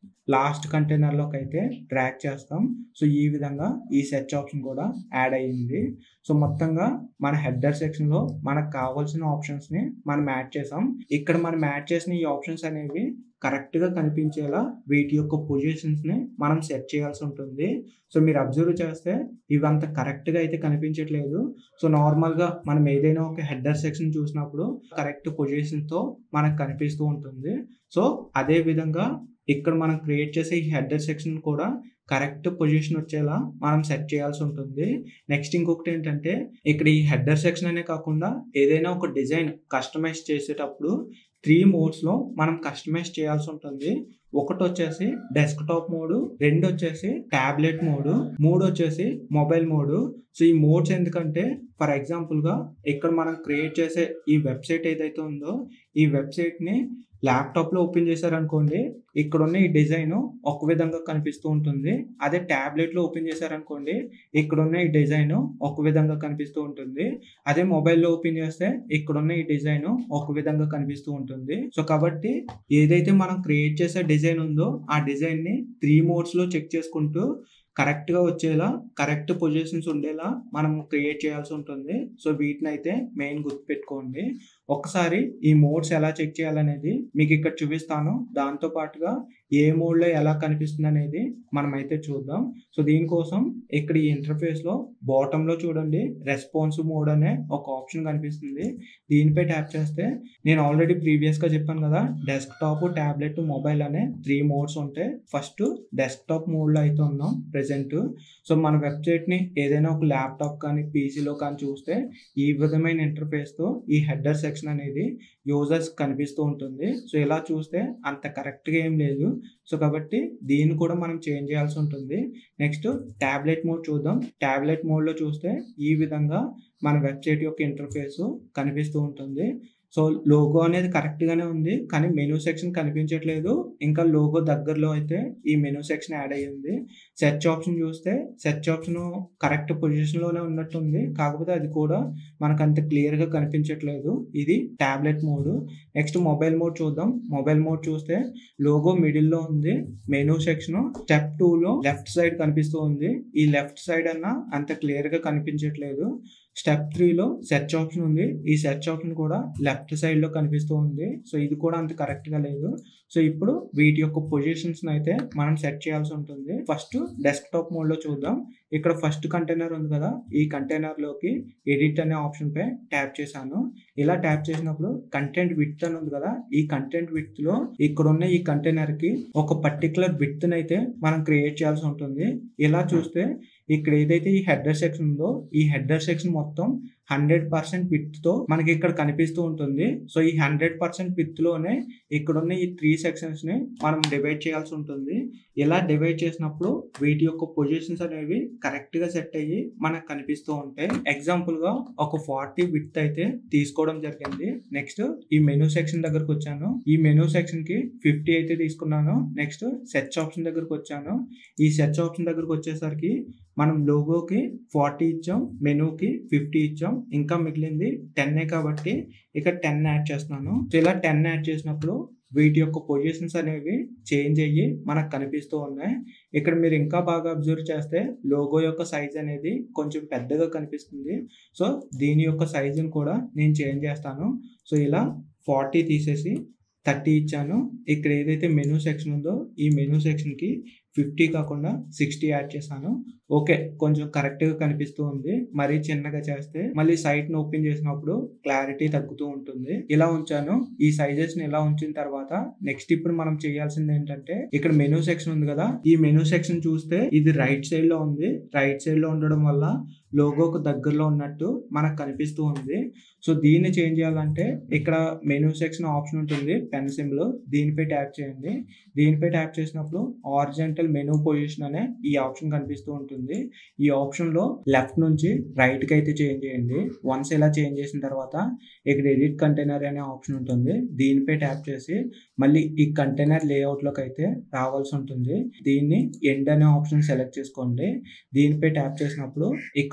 లాస్ట్ కంటైనర్లోకి అయితే డ్రాగ్ చేస్తాం సో ఈ విధంగా ఈ సెర్చ్ ఆప్షన్ కూడా యాడ్ అయ్యింది సో మొత్తంగా మన హెడర్ సెక్షన్లో మనకు కావాల్సిన ఆప్షన్స్ని మనం యాడ్ చేసాం ఇక్కడ మనం యాడ్ చేసిన ఈ ఆప్షన్స్ అనేవి కరెక్ట్గా కనిపించేలా వీటి యొక్క పొజిషన్స్ని మనం సెట్ చేయాల్సి ఉంటుంది సో మీరు అబ్జర్వ్ చేస్తే ఇవి అంత కరెక్ట్గా అయితే కనిపించట్లేదు సో నార్మల్గా మనం ఏదైనా ఒక హెడర్ సెక్షన్ చూసినప్పుడు కరెక్ట్ పొజిషన్తో మనకు కనిపిస్తూ ఉంటుంది సో అదే విధంగా ఇక్కడ మనం క్రియేట్ చేసే ఈ హెడర్ సెక్షన్ కూడా కరెక్ట్ పొజిషన్ వచ్చేలా మనం సెట్ చేయాల్సి ఉంటుంది నెక్స్ట్ ఇంకొకటి ఏంటంటే ఇక్కడ ఈ హెడర్ సెక్షన్ అనే కాకుండా ఏదైనా ఒక డిజైన్ కస్టమైజ్ చేసేటప్పుడు త్రీ మోడ్స్లో మనం కస్టమైజ్ చేయాల్సి ఉంటుంది ఒకటి వచ్చేసి డెస్క్టాప్ మోడ్ రెండు వచ్చేసి ట్యాబ్లెట్ మోడ్ మూడు వచ్చేసి మొబైల్ మోడ్ సో ఈ మోడ్స్ ఎందుకంటే ఫర్ ఎగ్జాంపుల్గా ఇక్కడ మనం క్రియేట్ చేసే ఈ వెబ్సైట్ ఏదైతే ఉందో ఈ వెబ్సైట్ని ల్యాప్టాప్లో ఓపెన్ చేశారనుకోండి ఇక్కడ ఉన్న ఈ డిజైన్ ఒక విధంగా కనిపిస్తూ ఉంటుంది అదే ట్యాబ్లెట్లో ఓపెన్ చేశారనుకోండి ఇక్కడ ఉన్న ఈ డిజైన్ ఒక విధంగా కనిపిస్తూ ఉంటుంది అదే మొబైల్లో ఓపెన్ చేస్తే ఇక్కడ ఉన్న ఈ డిజైన్ ఒక విధంగా కనిపిస్తూ ఉంటుంది సో కాబట్టి ఏదైతే మనం క్రియేట్ చేసే డిజైన్ ఉందో ఆ డిజైన్ని త్రీ మోడ్స్లో చెక్ చేసుకుంటూ కరెక్ట్గా వచ్చేలా కరెక్ట్ పొజిషన్స్ ఉండేలా మనం క్రియేట్ చేయాల్సి ఉంటుంది సో వీటిని అయితే మెయిన్ గుర్తుపెట్టుకోండి ఒకసారి ఈ మోడ్స్ ఎలా చెక్ చేయాలనేది మీకు ఇక్కడ చూపిస్తాను దాంతో పాటుగా ఏ మోడ్లో ఎలా కనిపిస్తుంది అనేది మనం అయితే చూద్దాం సో దీనికోసం ఇక్కడ ఈ ఇంటర్ఫేస్లో బాటంలో చూడండి రెస్పాన్స్ మోడ్ అనే ఒక ఆప్షన్ కనిపిస్తుంది దీనిపై ట్యాప్ చేస్తే నేను ఆల్రెడీ ప్రీవియస్గా చెప్పాను కదా డెస్క్టాప్ ట్యాబ్లెట్ మొబైల్ అనే త్రీ మోడ్స్ ఉంటాయి ఫస్ట్ డెస్క్టాప్ మోడ్లో అయితే ఉన్నాం ప్రెసెంట్ సో మన వెబ్సైట్ని ఏదైనా ఒక ల్యాప్టాప్ కానీ పీసీలో కానీ చూస్తే ఈ విధమైన ఇంటర్ఫేస్తో ఈ హెడర్ సెక్షన్ అనేది యూజర్స్ కనిపిస్తూ ఉంటుంది సో ఇలా చూస్తే అంత కరెక్ట్గా ఏం లేదు సో కాబట్టి దీన్ని కూడా మనం చేంజ్ చేయాల్సి ఉంటుంది నెక్స్ట్ ట్యాబ్లెట్ మోడ్ చూద్దాం ట్యాబ్లెట్ మోడ్లో చూస్తే ఈ విధంగా మన వెబ్సైట్ యొక్క ఇంటర్ఫేస్ కనిపిస్తూ ఉంటుంది సో లోగో అనేది కరెక్ట్గానే ఉంది కానీ మెనూ సెక్షన్ కనిపించట్లేదు ఇంకా లోగో దగ్గరలో అయితే ఈ మెనూ సెక్షన్ యాడ్ అయ్యింది సెర్చ్ ఆప్షన్ చూస్తే సెర్చ్ ఆప్షన్ కరెక్ట్ పొజిషన్లోనే ఉన్నట్టుంది కాకపోతే అది కూడా మనకు అంత క్లియర్గా కనిపించట్లేదు ఇది tablet mode next mobile mode చూద్దాం మొబైల్ మోడ్ చూస్తే లోగో మిడిల్లో ఉంది మెనూ సెక్షన్ స్టెప్ టూలో లెఫ్ట్ సైడ్ కనిపిస్తూ ఉంది ఈ లెఫ్ట్ సైడ్ అన్న అంత క్లియర్గా కనిపించట్లేదు స్టెప్ త్రీలో సెర్చ్ ఆప్షన్ ఉంది ఈ సెర్చ్ ఆప్షన్ కూడా లెఫ్ట్ సైడ్లో కనిపిస్తూ ఉంది సో ఇది కూడా అంత కరెక్ట్గా లేదు సో ఇప్పుడు వీటి యొక్క పొజిషన్స్ అయితే మనం సెట్ చేయాల్సి ఉంటుంది ఫస్ట్ డెస్క్టాప్ మోడ్లో చూద్దాం ఇక్కడ ఫస్ట్ కంటైనర్ ఉంది కదా ఈ కంటైనర్లోకి ఎడిట్ అనే ఆప్షన్పై ట్యాప్ చేశాను ఇలా ట్యాప్ చేసినప్పుడు కంటెంట్ విత్ అని ఉంది కదా ఈ కంటెంట్ విత్లో ఇక్కడ ఉన్న ఈ కంటైనర్కి ఒక పర్టికులర్ విత్ అయితే మనం క్రియేట్ చేయాల్సి ఉంటుంది ఇలా చూస్తే ఇక్కడ ఏదైతే ఈ హెడర్ సెక్షన్ ఉందో ఈ హెడర్ సెక్షన్ మొత్తం హండ్రెడ్ పర్సెంట్ విత్తో మనకి ఇక్కడ కనిపిస్తూ ఉంటుంది సో ఈ హండ్రెడ్ పర్సెంట్ విత్లోనే ఇక్కడ ఉన్న ఈ త్రీ సెక్షన్స్ని మనం డివైడ్ చేయాల్సి ఉంటుంది ఇలా డివైడ్ చేసినప్పుడు వీటి యొక్క పొజిషన్స్ అనేవి కరెక్ట్గా సెట్ అయ్యి మనకు కనిపిస్తూ ఉంటాయి ఎగ్జాంపుల్గా ఒక ఫార్టీ విత్ అయితే తీసుకోవడం జరిగింది నెక్స్ట్ ఈ మెనూ సెక్షన్ దగ్గరకు వచ్చాను ఈ మెనూ సెక్షన్కి ఫిఫ్టీ అయితే తీసుకున్నాను నెక్స్ట్ సెర్చ్ ఆప్షన్ దగ్గరకు వచ్చాను ఈ సెర్చ్ ఆప్షన్ దగ్గరకు వచ్చేసరికి మనం లోగోకి ఫార్టీ ఇచ్చాం మెనూకి ఫిఫ్టీ ఇచ్చాం ఇంకా మిగిలింది టెన్నే కాబట్టి ఇక్కడ టెన్ యాడ్ చేస్తున్నాను సో ఇలా టెన్ యాడ్ చేసినప్పుడు వీటి యొక్క పొజిషన్స్ అనేవి చేంజ్ అయ్యి మనకు కనిపిస్తూ ఉన్నాయి ఇక్కడ మీరు ఇంకా బాగా అబ్జర్వ్ చేస్తే లోగో యొక్క సైజ్ అనేది కొంచెం పెద్దగా కనిపిస్తుంది సో దీని యొక్క సైజుని కూడా నేను చేంజ్ చేస్తాను సో ఇలా ఫార్టీ తీసేసి థర్టీ ఇచ్చాను ఇక్కడ ఏదైతే మెనూ సెక్షన్ ఉందో ఈ మెనూ సెక్షన్కి ఫిఫ్టీ కాకుండా సిక్స్టీ యాడ్ చేశాను ఓకే కొంచెం కరెక్ట్గా కనిపిస్తూ ఉంది మరీ చిన్నగా చేస్తే మళ్ళీ సైట్ని ఓపెన్ చేసినప్పుడు క్లారిటీ తగ్గుతూ ఉంటుంది ఇలా ఉంచాను ఈ సైజెస్ని ఇలా ఉంచిన తర్వాత నెక్స్ట్ ఇప్పుడు మనం చేయాల్సింది ఏంటంటే ఇక్కడ మెనూ సెక్షన్ ఉంది కదా ఈ మెనూ సెక్షన్ చూస్తే ఇది రైట్ సైడ్ లో ఉంది రైట్ సైడ్ లో ఉండడం వల్ల లోగోకు దగ్గరలో ఉన్నట్టు మనకు కనిపిస్తూ ఉంది సో దీన్ని చేంజ్ చేయాలంటే ఇక్కడ మెనూ సెక్షన్ ఆప్షన్ ఉంటుంది పెన్ సింబల్ దీనిపై ట్యాప్ చేయండి దీనిపై ట్యాప్ చేసినప్పుడు ఆరిజెంటల్ మెనూ పొజిషన్ అనే ఈ ఆప్షన్ కనిపిస్తూ ఉంటుంది ఈ ఆప్షన్లో లెఫ్ట్ నుంచి రైట్కి అయితే చేంజ్ చేయండి వన్స్ ఇలా చేంజ్ చేసిన తర్వాత ఇక్కడ ఎడిట్ కంటైనర్ అనే ఆప్షన్ ఉంటుంది దీనిపై ట్యాప్ చేసి మళ్ళీ ఈ కంటైనర్ లేఅవుట్లోకి అయితే రావాల్సి ఉంటుంది దీన్ని ఎండ్ అనే ఆప్షన్ సెలెక్ట్ చేసుకోండి దీనిపై ట్యాప్ చేసినప్పుడు ఇక్కడ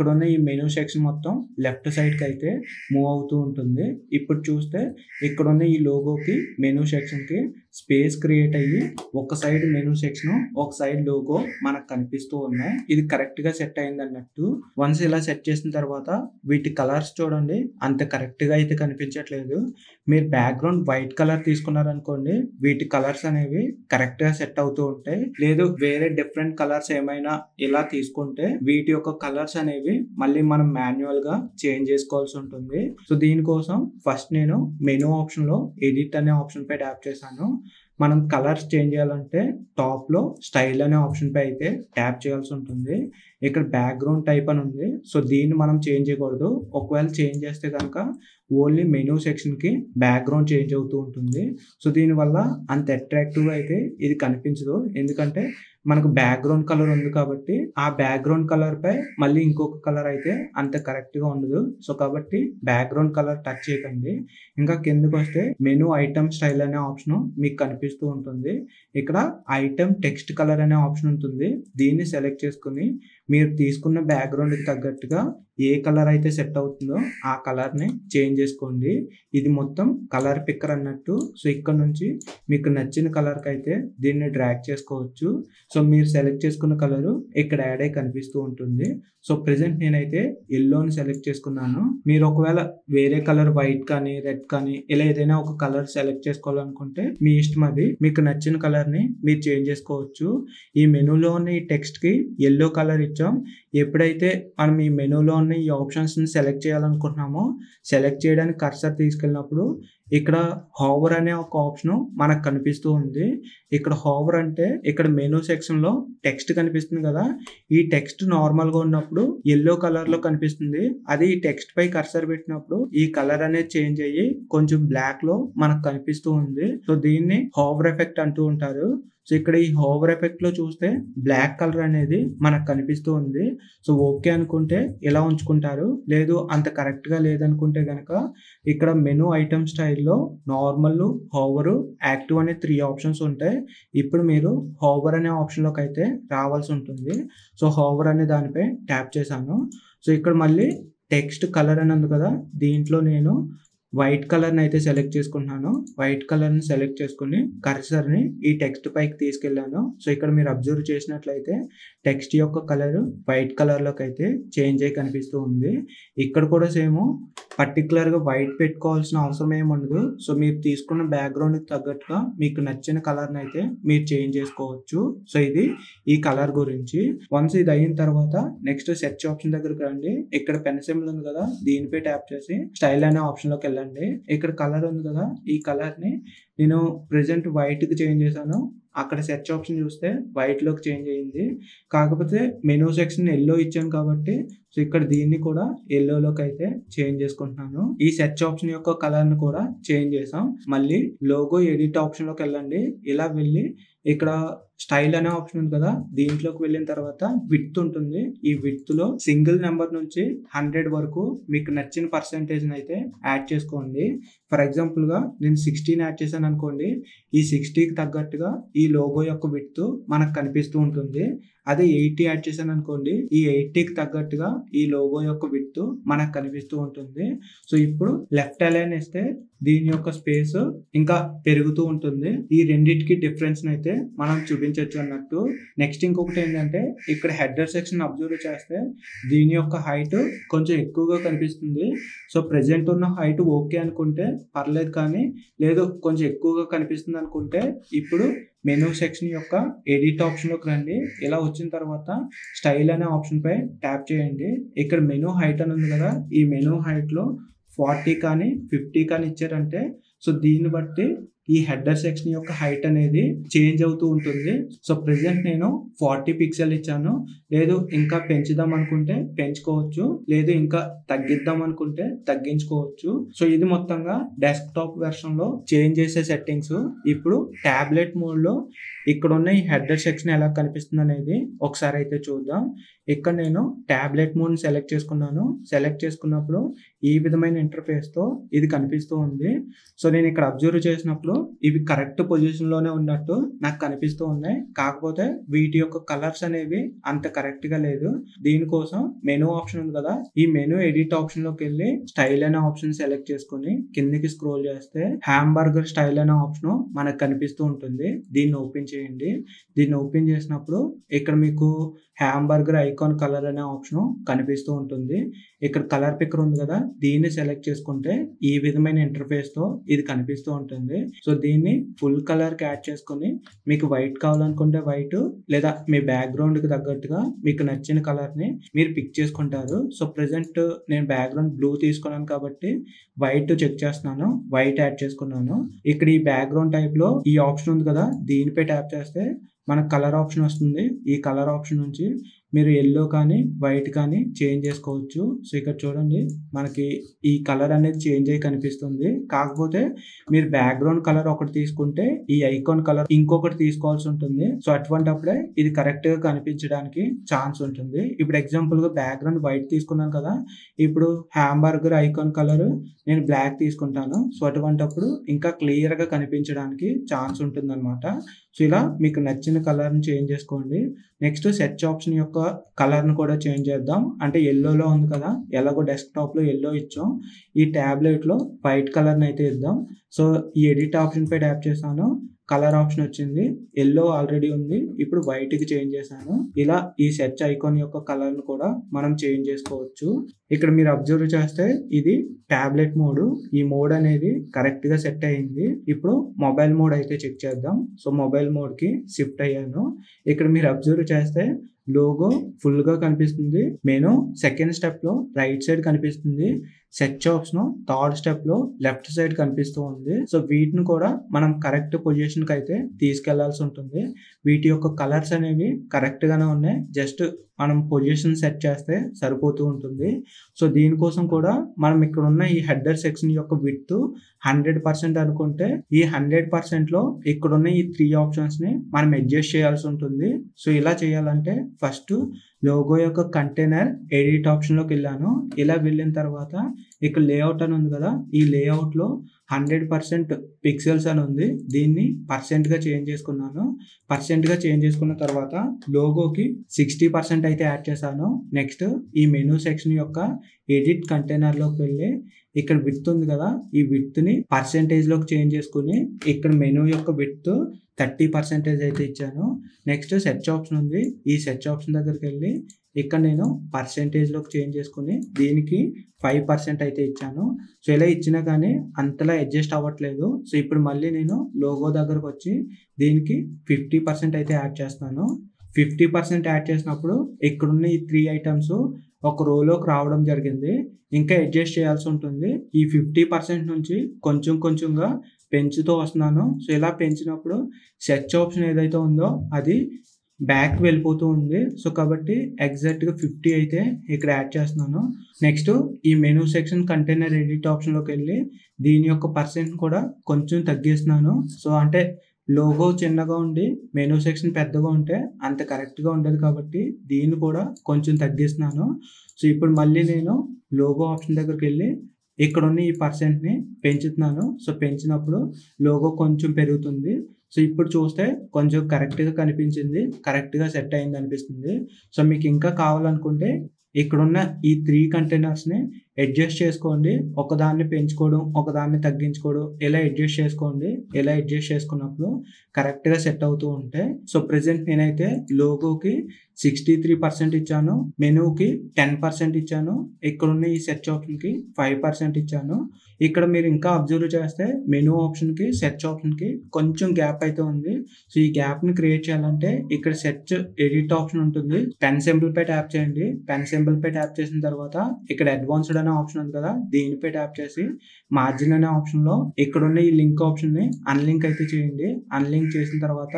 ఉన్న ఈ మెనూ సెక్షన్ మొత్తం లెఫ్ట్ సైడ్కి అయితే మూవ్ అవుతూ ఉంటుంది ఇప్పుడు చూస్తే ఇక్కడ ఉన్న ఈ లోగోకి మెనూ సెక్షన్కి స్పేస్ క్రియేట్ అయ్యి ఒక సైడ్ మెనూ సెక్షన్ ఒక సైడ్ లోగో మనకు కనిపిస్తూ ఉన్నాయి ఇది కరెక్ట్ గా సెట్ అయింది అన్నట్టు వన్స్ ఇలా సెట్ చేసిన తర్వాత వీటి కలర్స్ చూడండి అంత కరెక్ట్ గా అయితే కనిపించట్లేదు మీరు బ్యాక్గ్రౌండ్ వైట్ కలర్ తీసుకున్నారనుకోండి వీటి కలర్స్ అనేవి కరెక్ట్ గా సెట్ అవుతూ ఉంటాయి లేదు వేరే డిఫరెంట్ కలర్స్ ఏమైనా ఇలా తీసుకుంటే వీటి యొక్క కలర్స్ అనేవి మళ్ళీ మనం మాన్యువల్ గా చేంజ్ చేసుకోవాల్సి ఉంటుంది సో దీనికోసం ఫస్ట్ నేను మెనూ ఆప్షన్ లో ఎడిట్ అనే ఆప్షన్ పై ట్యాప్ చేశాను మనం కలర్స్ చేంజ్ చేయాలంటే టాప్ లో స్టైల్ అనే ఆప్షన్ పై అయితే ట్యాప్ చేయాల్సి ఉంటుంది ఇక్కడ బ్యాక్గ్రౌండ్ టైప్ అని ఉంది సో దీన్ని మనం చేంజ్ చేయకూడదు ఒకవేళ చేంజ్ చేస్తే కనుక ఓన్లీ మెనూ సెక్షన్ కి బ్యాక్గ్రౌండ్ చేంజ్ అవుతూ ఉంటుంది సో దీనివల్ల అంత అట్రాక్టివ్ అయితే ఇది కనిపించదు ఎందుకంటే మనకు బ్యాక్గ్రౌండ్ కలర్ ఉంది కాబట్టి ఆ బ్యాక్గ్రౌండ్ కలర్ పై మళ్ళీ ఇంకొక కలర్ అయితే అంత కరెక్ట్ గా ఉండదు సో కాబట్టి బ్యాక్గ్రౌండ్ కలర్ టచ్ చేయకండి ఇంకా కిందకి వస్తే మెనూ ఐటమ్ స్టైల్ అనే ఆప్షన్ మీకు కనిపిస్తూ ఉంటుంది ఇక్కడ ఐటమ్ టెక్స్ట్ కలర్ అనే ఆప్షన్ ఉంటుంది దీన్ని సెలెక్ట్ చేసుకుని మీరు తీసుకున్న బ్యాక్గ్రౌండ్ కి తగ్గట్టుగా ఏ కలర్ అయితే సెట్ అవుతుందో ఆ కలర్ ని చేంజ్ చేసుకోండి ఇది మొత్తం కలర్ పిక్కర్ అన్నట్టు సో ఇక్కడ నుంచి మీకు నచ్చిన కలర్ కి అయితే దీన్ని డ్రాగ్ చేసుకోవచ్చు సో మీరు సెలెక్ట్ చేసుకున్న కలర్ ఇక్కడ యాడ్ అయి కనిపిస్తూ ఉంటుంది సో ప్రెసెంట్ నేనైతే ఎల్లోని సెలెక్ట్ చేసుకున్నాను మీరు ఒకవేళ వేరే కలర్ వైట్ కానీ రెడ్ కానీ ఇలా ఏదైనా ఒక కలర్ సెలెక్ట్ చేసుకోవాలనుకుంటే మీ ఇష్టం అది మీకు నచ్చిన కలర్ ని మీరు చేంజ్ చేసుకోవచ్చు ఈ మెనూలో ఉన్న ఈ టెక్స్ట్ కి ఎల్లో కలర్ ఇచ్చాం ఎప్పుడైతే మనం ఈ మెనూలో ఉన్న ఈ ఆప్షన్స్ ని సెలెక్ట్ చేయాలనుకుంటున్నామో సెలెక్ట్ చేయడానికి కర్సర్ తీసుకెళ్ళినప్పుడు ఇక్కడ హోవర్ అనే ఒక ఆప్షన్ మనకు కనిపిస్తూ ఉంది ఇక్కడ హోవర్ అంటే ఇక్కడ మెనూ సెక్షన్ లో టెక్స్ట్ కనిపిస్తుంది కదా ఈ టెక్స్ట్ నార్మల్ గా ఉన్నప్పుడు ఎల్లో కలర్ లో కనిపిస్తుంది అది ఈ టెక్స్ట్ పై కర్సర్ పెట్టినప్పుడు ఈ కలర్ అనేది చేంజ్ అయ్యి కొంచెం బ్లాక్ లో మనకు కనిపిస్తూ ఉంది సో దీన్ని హోవర్ ఎఫెక్ట్ అంటూ ఉంటారు సో ఇక్కడ ఈ హోవర్ ఎఫెక్ట్ లో చూస్తే బ్లాక్ కలర్ అనేది మనకు కనిపిస్తూ ఉంది సో ఓకే అనుకుంటే ఇలా ఉంచుకుంటారు లేదు అంత కరెక్ట్ గా లేదనుకుంటే గనక ఇక్కడ మెనూ ఐటమ్ స్టైల్లో నార్మల్ హోవర్ యాక్టివ్ అనే త్రీ ఆప్షన్స్ ఉంటాయి ఇప్పుడు మీరు హోవర్ అనే ఆప్షన్లోకి అయితే రావాల్సి ఉంటుంది సో హోవర్ అనే దానిపై ట్యాప్ చేశాను సో ఇక్కడ మళ్ళీ టెక్స్ట్ కలర్ అని ఉంది కదా దీంట్లో నేను వైట్ కలర్ని అయితే సెలెక్ట్ చేసుకుంటున్నాను వైట్ కలర్ని సెలెక్ట్ చేసుకుని కర్సర్ని ఈ టెక్స్ట్ పైకి తీసుకెళ్ళాను సో ఇక్కడ మీరు అబ్జర్వ్ చేసినట్లయితే టెక్స్ట్ యొక్క కలర్ వైట్ కలర్లోకి అయితే చేంజ్ అయ్యి కనిపిస్తూ ఉంది ఇక్కడ కూడా సేమ్ పర్టికులర్గా వైట్ పెట్టుకోవాల్సిన అవసరం ఏమి ఉండదు సో మీరు తీసుకున్న బ్యాక్గ్రౌండ్కి తగ్గట్టుగా మీకు నచ్చిన కలర్ని అయితే మీరు చేంజ్ చేసుకోవచ్చు సో ఇది ఈ కలర్ గురించి వన్స్ ఇది అయిన తర్వాత నెక్స్ట్ సెర్చ్ ఆప్షన్ దగ్గరికి రండి ఇక్కడ పెన్ సింబల్ ఉంది కదా దీనిపై ట్యాప్ చేసి స్టైల్ అనే ఆప్షన్ లోకి వెళ్ళండి ఇక్కడ కలర్ ఉంది కదా ఈ కలర్ ని నేను ప్రెసెంట్ వైట్ కి చేంజ్ చేశాను అక్కడ సెర్చ్ ఆప్షన్ చూస్తే వైట్ లోకి చేంజ్ అయ్యింది కాకపోతే మెనూ సెక్షన్ ఎల్లో ఇచ్చాను కాబట్టి సో ఇక్కడ దీన్ని కూడా ఎల్లోలోకి అయితే చేంజ్ చేసుకుంటున్నాను ఈ సెర్చ్ ఆప్షన్ యొక్క కలర్ ని కూడా చేంజ్ చేసాం మళ్ళీ లోగో ఎడిట్ ఆప్షన్ లోకి వెళ్ళండి ఇలా వెళ్ళి ఇక్కడ స్టైల్ అనే ఆప్షన్ ఉంది కదా దీంట్లోకి వెళ్ళిన తర్వాత విత్ ఉంటుంది ఈ విత్ లో సింగిల్ నెంబర్ నుంచి హండ్రెడ్ వరకు మీకు నచ్చిన పర్సంటేజ్ అయితే యాడ్ చేసుకోండి ఫర్ ఎగ్జాంపుల్ గా నేను సిక్స్టీన్ యాడ్ చేశాను అనుకోండి ఈ సిక్స్టీకి తగ్గట్టుగా ఈ లోగో యొక్క విత్ మనకు కనిపిస్తూ ఉంటుంది అదే ఎయిటీ యాడ్ చేశాను అనుకోండి ఈ ఎయిటీకి తగ్గట్టుగా ఈ లోగో యొక్క విత్ మనకు కనిపిస్తూ ఉంటుంది సో ఇప్పుడు లెఫ్ట్ అలైన్ ఇస్తే దీని యొక్క స్పేస్ ఇంకా పెరుగుతూ ఉంటుంది ఈ రెండింటికి డిఫరెన్స్ అయితే మనం చూపించవచ్చు అన్నట్టు నెక్స్ట్ ఇంకొకటి ఏంటంటే ఇక్కడ హెడర్ సెక్షన్ అబ్జర్వ్ చేస్తే దీని యొక్క హైట్ కొంచెం ఎక్కువగా కనిపిస్తుంది సో ప్రెసెంట్ ఉన్న హైట్ ఓకే అనుకుంటే పర్లేదు కానీ లేదు కొంచెం ఎక్కువగా కనిపిస్తుంది అనుకుంటే ఇప్పుడు మెనూ సెక్షన్ యొక్క ఎడిట్ ఆప్షన్లోకి రండి ఇలా వచ్చిన తర్వాత స్టైల్ అనే ఆప్షన్ పై ట్యాప్ చేయండి ఇక్కడ మెనూ హైట్ అని ఉంది కదా ఈ మెనూ హైట్లో ఫార్టీ కానీ ఫిఫ్టీ కానీ ఇచ్చారంటే సో దీన్ని బట్టి ఈ హెడర్ సెక్షన్ యొక్క హైట్ అనేది చేంజ్ అవుతూ ఉంటుంది సో ప్రెసెంట్ నేను ఫార్టీ పిక్సెల్ ఇచ్చాను లేదు ఇంకా పెంచుదాం అనుకుంటే పెంచుకోవచ్చు లేదు ఇంకా తగ్గిద్దాం అనుకుంటే తగ్గించుకోవచ్చు సో ఇది మొత్తంగా డెస్క్టాప్ వెర్షన్ లో చేంజ్ చేసే సెట్టింగ్స్ ఇప్పుడు టాబ్లెట్ మోడ్ లో ఇక్కడ ఉన్న ఈ హెడర్ సెక్షన్ ఎలా కనిపిస్తుంది అనేది ఒకసారి అయితే చూద్దాం ఇక్కడ నేను టాబ్లెట్ మోడ్ సెలెక్ట్ చేసుకున్నాను సెలెక్ట్ చేసుకున్నప్పుడు ఈ విధమైన ఇంటర్ఫేస్ తో ఇది కనిపిస్తూ ఉంది సో నేను ఇక్కడ అబ్జర్వ్ చేసినప్పుడు ఇవి కరెక్ట్ పొజిషన్ లోనే ఉన్నట్టు నాకు కనిపిస్తూ ఉన్నాయి కాకపోతే వీటి యొక్క కలర్స్ అనేవి అంత కరెక్ట్ గా లేదు దీనికోసం మెనూ ఆప్షన్ ఉంది కదా ఈ మెనూ ఎడిట్ ఆప్షన్ లోకి వెళ్ళి స్టైల్ అనే ఆప్షన్ సెలెక్ట్ చేసుకుని కిందికి స్క్రోల్ చేస్తే హ్యాంబర్గర్ స్టైల్ అనే ఆప్షన్ మనకు కనిపిస్తూ ఉంటుంది దీన్ని ఓపెన్ చేయండి దీన్ని ఓపెన్ చేసినప్పుడు ఇక్కడ మీకు హ్యాంబర్గర్ ఐకాన్ కలర్ అనే ఆప్షన్ కనిపిస్తూ ఉంటుంది ఇక్కడ కలర్ పిక్కర్ ఉంది కదా దీన్ని సెలెక్ట్ చేసుకుంటే ఈ విధమైన ఇంటర్ఫేస్ తో ఇది కనిపిస్తూ ఉంటుంది సో దీన్ని ఫుల్ కలర్ కి యాడ్ చేసుకుని మీకు వైట్ కావాలనుకుంటే వైట్ లేదా మీ బ్యాక్గ్రౌండ్ కి తగ్గట్టుగా మీకు నచ్చిన కలర్ ని మీరు పిక్ చేసుకుంటారు సో ప్రెసెంట్ నేను బ్యాక్గ్రౌండ్ బ్లూ తీసుకున్నాను కాబట్టి వైట్ చెక్ చేస్తున్నాను వైట్ యాడ్ చేసుకున్నాను ఇక్కడ ఈ బ్యాక్గ్రౌండ్ టైప్ లో ఈ ఆప్షన్ ఉంది కదా దీనిపై ట్యాప్ చేస్తే మనకు కలర్ ఆప్షన్ వస్తుంది ఈ కలర్ ఆప్షన్ నుంచి మీరు ఎల్లో కానీ వైట్ కానీ చేంజ్ చేసుకోవచ్చు సో ఇక్కడ చూడండి మనకి ఈ కలర్ అనేది చేంజ్ అయ్యి కనిపిస్తుంది కాకపోతే మీరు బ్యాక్గ్రౌండ్ కలర్ ఒకటి తీసుకుంటే ఈ ఐకాన్ కలర్ ఇంకొకటి తీసుకోవాల్సి ఉంటుంది సో అటువంటి అప్పుడే ఇది కరెక్ట్ గా కనిపించడానికి ఛాన్స్ ఉంటుంది ఇప్పుడు ఎగ్జాంపుల్ గా బ్యాక్గ్రౌండ్ వైట్ తీసుకున్నాను కదా ఇప్పుడు హ్యాంబర్గర్ ఐకాన్ కలర్ నేను బ్లాక్ తీసుకుంటాను సో అటువంటప్పుడు ఇంకా క్లియర్ గా కనిపించడానికి ఛాన్స్ ఉంటుంది అనమాట సో ఇలా మీకు నచ్చిన కలర్ ని చేంజ్ చేసుకోండి నెక్స్ట్ సెర్చ్ ఆప్షన్ యొక్క కలర్ ని కూడా చేంజ్ చేద్దాం అంటే ఎల్లోలో ఉంది కదా ఎలాగో డెస్క్టాప్ లో ఎల్లో ఇచ్చాం ఈ ట్యాబ్లెట్ లో వైట్ కలర్ ని అయితే ఇద్దాం సో ఈ ఎడిట్ ఆప్షన్ పై ట్యాప్ చేశాను కలర్ ఆప్షన్ వచ్చింది ఎల్లో ఆల్రెడీ ఉంది ఇప్పుడు వైట్ కి చేంజ్ చేశాను ఇలా ఈ సెర్చ్ ఐకాన్ యొక్క కలర్ ను కూడా మనం చేంజ్ చేసుకోవచ్చు ఇక్కడ మీరు అబ్జర్వ్ చేస్తే ఇది టాబ్లెట్ మోడ్ ఈ మోడ్ అనేది కరెక్ట్ గా సెట్ అయింది ఇప్పుడు మొబైల్ మోడ్ అయితే చెక్ చేద్దాం సో మొబైల్ మోడ్ కి షిఫ్ట్ అయ్యాను ఇక్కడ మీరు అబ్జర్వ్ చేస్తే లోగో ఫుల్ గా కనిపిస్తుంది మెను సెకండ్ స్టెప్ లో రైట్ సైడ్ కనిపిస్తుంది సెర్చ్ ఆప్షన్ థర్డ్ స్టెప్ లో లెఫ్ట్ సైడ్ కనిపిస్తూ ఉంది సో వీటిని కూడా మనం కరెక్ట్ పొజిషన్ కి అయితే తీసుకెళ్లాల్సి ఉంటుంది వీటి యొక్క కలర్స్ అనేవి కరెక్ట్ గానే ఉన్నాయి జస్ట్ మనం పొజిషన్ సెట్ చేస్తే సరిపోతూ ఉంటుంది సో దీనికోసం కూడా మనం ఇక్కడ ఉన్న ఈ హెడర్ సెక్షన్ యొక్క విత్ హండ్రెడ్ పర్సెంట్ అనుకుంటే ఈ హండ్రెడ్ పర్సెంట్ లో ఇక్కడ ఉన్న ఈ త్రీ ఆప్షన్స్ ని మనం అడ్జస్ట్ చేయాల్సి ఉంటుంది సో ఇలా చేయాలంటే ఫస్ట్ లోగో యొక్క కంటైనర్ ఎడిట్ ఆప్షన్ లోకి వెళ్ళాను ఇలా వెళ్ళిన తర్వాత ఇక్కడ లేఅవుట్ అని ఉంది కదా ఈ లేఅవుట్ లో హండ్రెడ్ పర్సెంట్ పిక్సెల్స్ అని ఉంది దీన్ని పర్సెంట్ గా చేంజ్ చేసుకున్నాను పర్సెంట్ గా చేంజ్ చేసుకున్న తర్వాత లోగోకి సిక్స్టీ పర్సెంట్ అయితే యాడ్ చేశాను నెక్స్ట్ ఈ మెనూ సెక్షన్ యొక్క ఎడిట్ కంటైనర్ లోకి వెళ్ళి ఇక్కడ విత్ ఉంది కదా ఈ విత్ ని పర్సెంటేజ్ లోకి చేంజ్ చేసుకుని ఇక్కడ మెనూ యొక్క విత్ థర్టీ పర్సెంటేజ్ అయితే ఇచ్చాను నెక్స్ట్ సెర్చ్ ఆప్షన్ ఉంది ఈ సెర్చ్ ఆప్షన్ దగ్గరికి వెళ్ళి ఇక్కడ నేను పర్సెంటేజ్ లోకి చేంజ్ చేసుకుని దీనికి ఫైవ్ పర్సెంట్ అయితే ఇచ్చాను సో ఇలా ఇచ్చినా కానీ అంతలా అడ్జస్ట్ అవ్వట్లేదు సో ఇప్పుడు మళ్ళీ నేను లోగో దగ్గరకు వచ్చి దీనికి ఫిఫ్టీ పర్సెంట్ అయితే యాడ్ చేస్తున్నాను ఫిఫ్టీ పర్సెంట్ యాడ్ చేసినప్పుడు ఇక్కడున్న ఈ త్రీ ఐటమ్స్ ఒక రోలోకి రావడం జరిగింది ఇంకా అడ్జస్ట్ చేయాల్సి ఉంటుంది ఈ ఫిఫ్టీ పర్సెంట్ నుంచి కొంచెం కొంచెంగా పెంచుతూ వస్తున్నాను సో ఇలా పెంచినప్పుడు సెర్చ్ ఆప్షన్ ఏదైతే ఉందో అది బ్యాక్ వెళ్ళిపోతూ ఉంది సో కాబట్టి ఎగ్జాక్ట్గా ఫిఫ్టీ అయితే ఇక్కడ యాడ్ చేస్తున్నాను నెక్స్ట్ ఈ మెనూ సెక్షన్ కంటైనర్ ఎడిట్ ఆప్షన్లోకి వెళ్ళి దీని యొక్క పర్సెంట్ కూడా కొంచెం తగ్గిస్తున్నాను సో అంటే లోగో చిన్నగా ఉండి మెనూ సెక్షన్ పెద్దగా ఉంటే అంత కరెక్ట్గా ఉండదు కాబట్టి దీన్ని కూడా కొంచెం తగ్గిస్తున్నాను సో ఇప్పుడు మళ్ళీ నేను లోగో ఆప్షన్ దగ్గరికి వెళ్ళి ఇక్కడ ఉన్న ఈ పర్సెంట్ని పెంచుతున్నాను సో పెంచినప్పుడు లోగో కొంచెం పెరుగుతుంది సో ఇప్పుడు చూస్తే కొంచెం కరెక్ట్గా కనిపించింది కరెక్ట్గా సెట్ అయింది అనిపిస్తుంది సో మీకు ఇంకా కావాలనుకుంటే ఇక్కడున్న ఈ త్రీ కంటైనర్స్ని అడ్జస్ట్ చేసుకోండి ఒకదాన్ని పెంచుకోవడం ఒకదాన్ని తగ్గించుకోవడం ఇలా అడ్జస్ట్ చేసుకోండి ఇలా అడ్జస్ట్ చేసుకున్నప్పుడు కరెక్ట్గా సెట్ అవుతూ ఉంటాయి సో ప్రెసెంట్ నేనైతే లోగోకి సిక్స్టీ త్రీ పర్సెంట్ ఇచ్చాను మెనూకి టెన్ పర్సెంట్ ఇచ్చాను ఇక్కడున్న ఈ సెర్చ్ ఆప్షన్కి ఫైవ్ పర్సెంట్ ఇచ్చాను ఇక్కడ మీరు ఇంకా అబ్జర్వ్ చేస్తే మెనూ ఆప్షన్కి సెర్చ్ ఆప్షన్కి కొంచెం గ్యాప్ అయితే ఉంది సో ఈ గ్యాప్ని క్రియేట్ చేయాలంటే ఇక్కడ సెర్చ్ ఎడిట్ ఆప్షన్ ఉంటుంది పెన్ సింబల్ పై ట్యాప్ చేయండి పెన్ సింబల్ పై ట్యాప్ చేసిన తర్వాత ఇక్కడ అడ్వాన్స్డ్ అనే ఆప్షన్ ఉంది కదా దీనిపై ట్యాప్ చేసి మార్జిన్ అనే ఆప్షన్లో ఇక్కడ ఉన్న ఈ లింక్ ఆప్షన్ని అన్లింక్ అయితే చేయండి అన్లింక్ చేసిన తర్వాత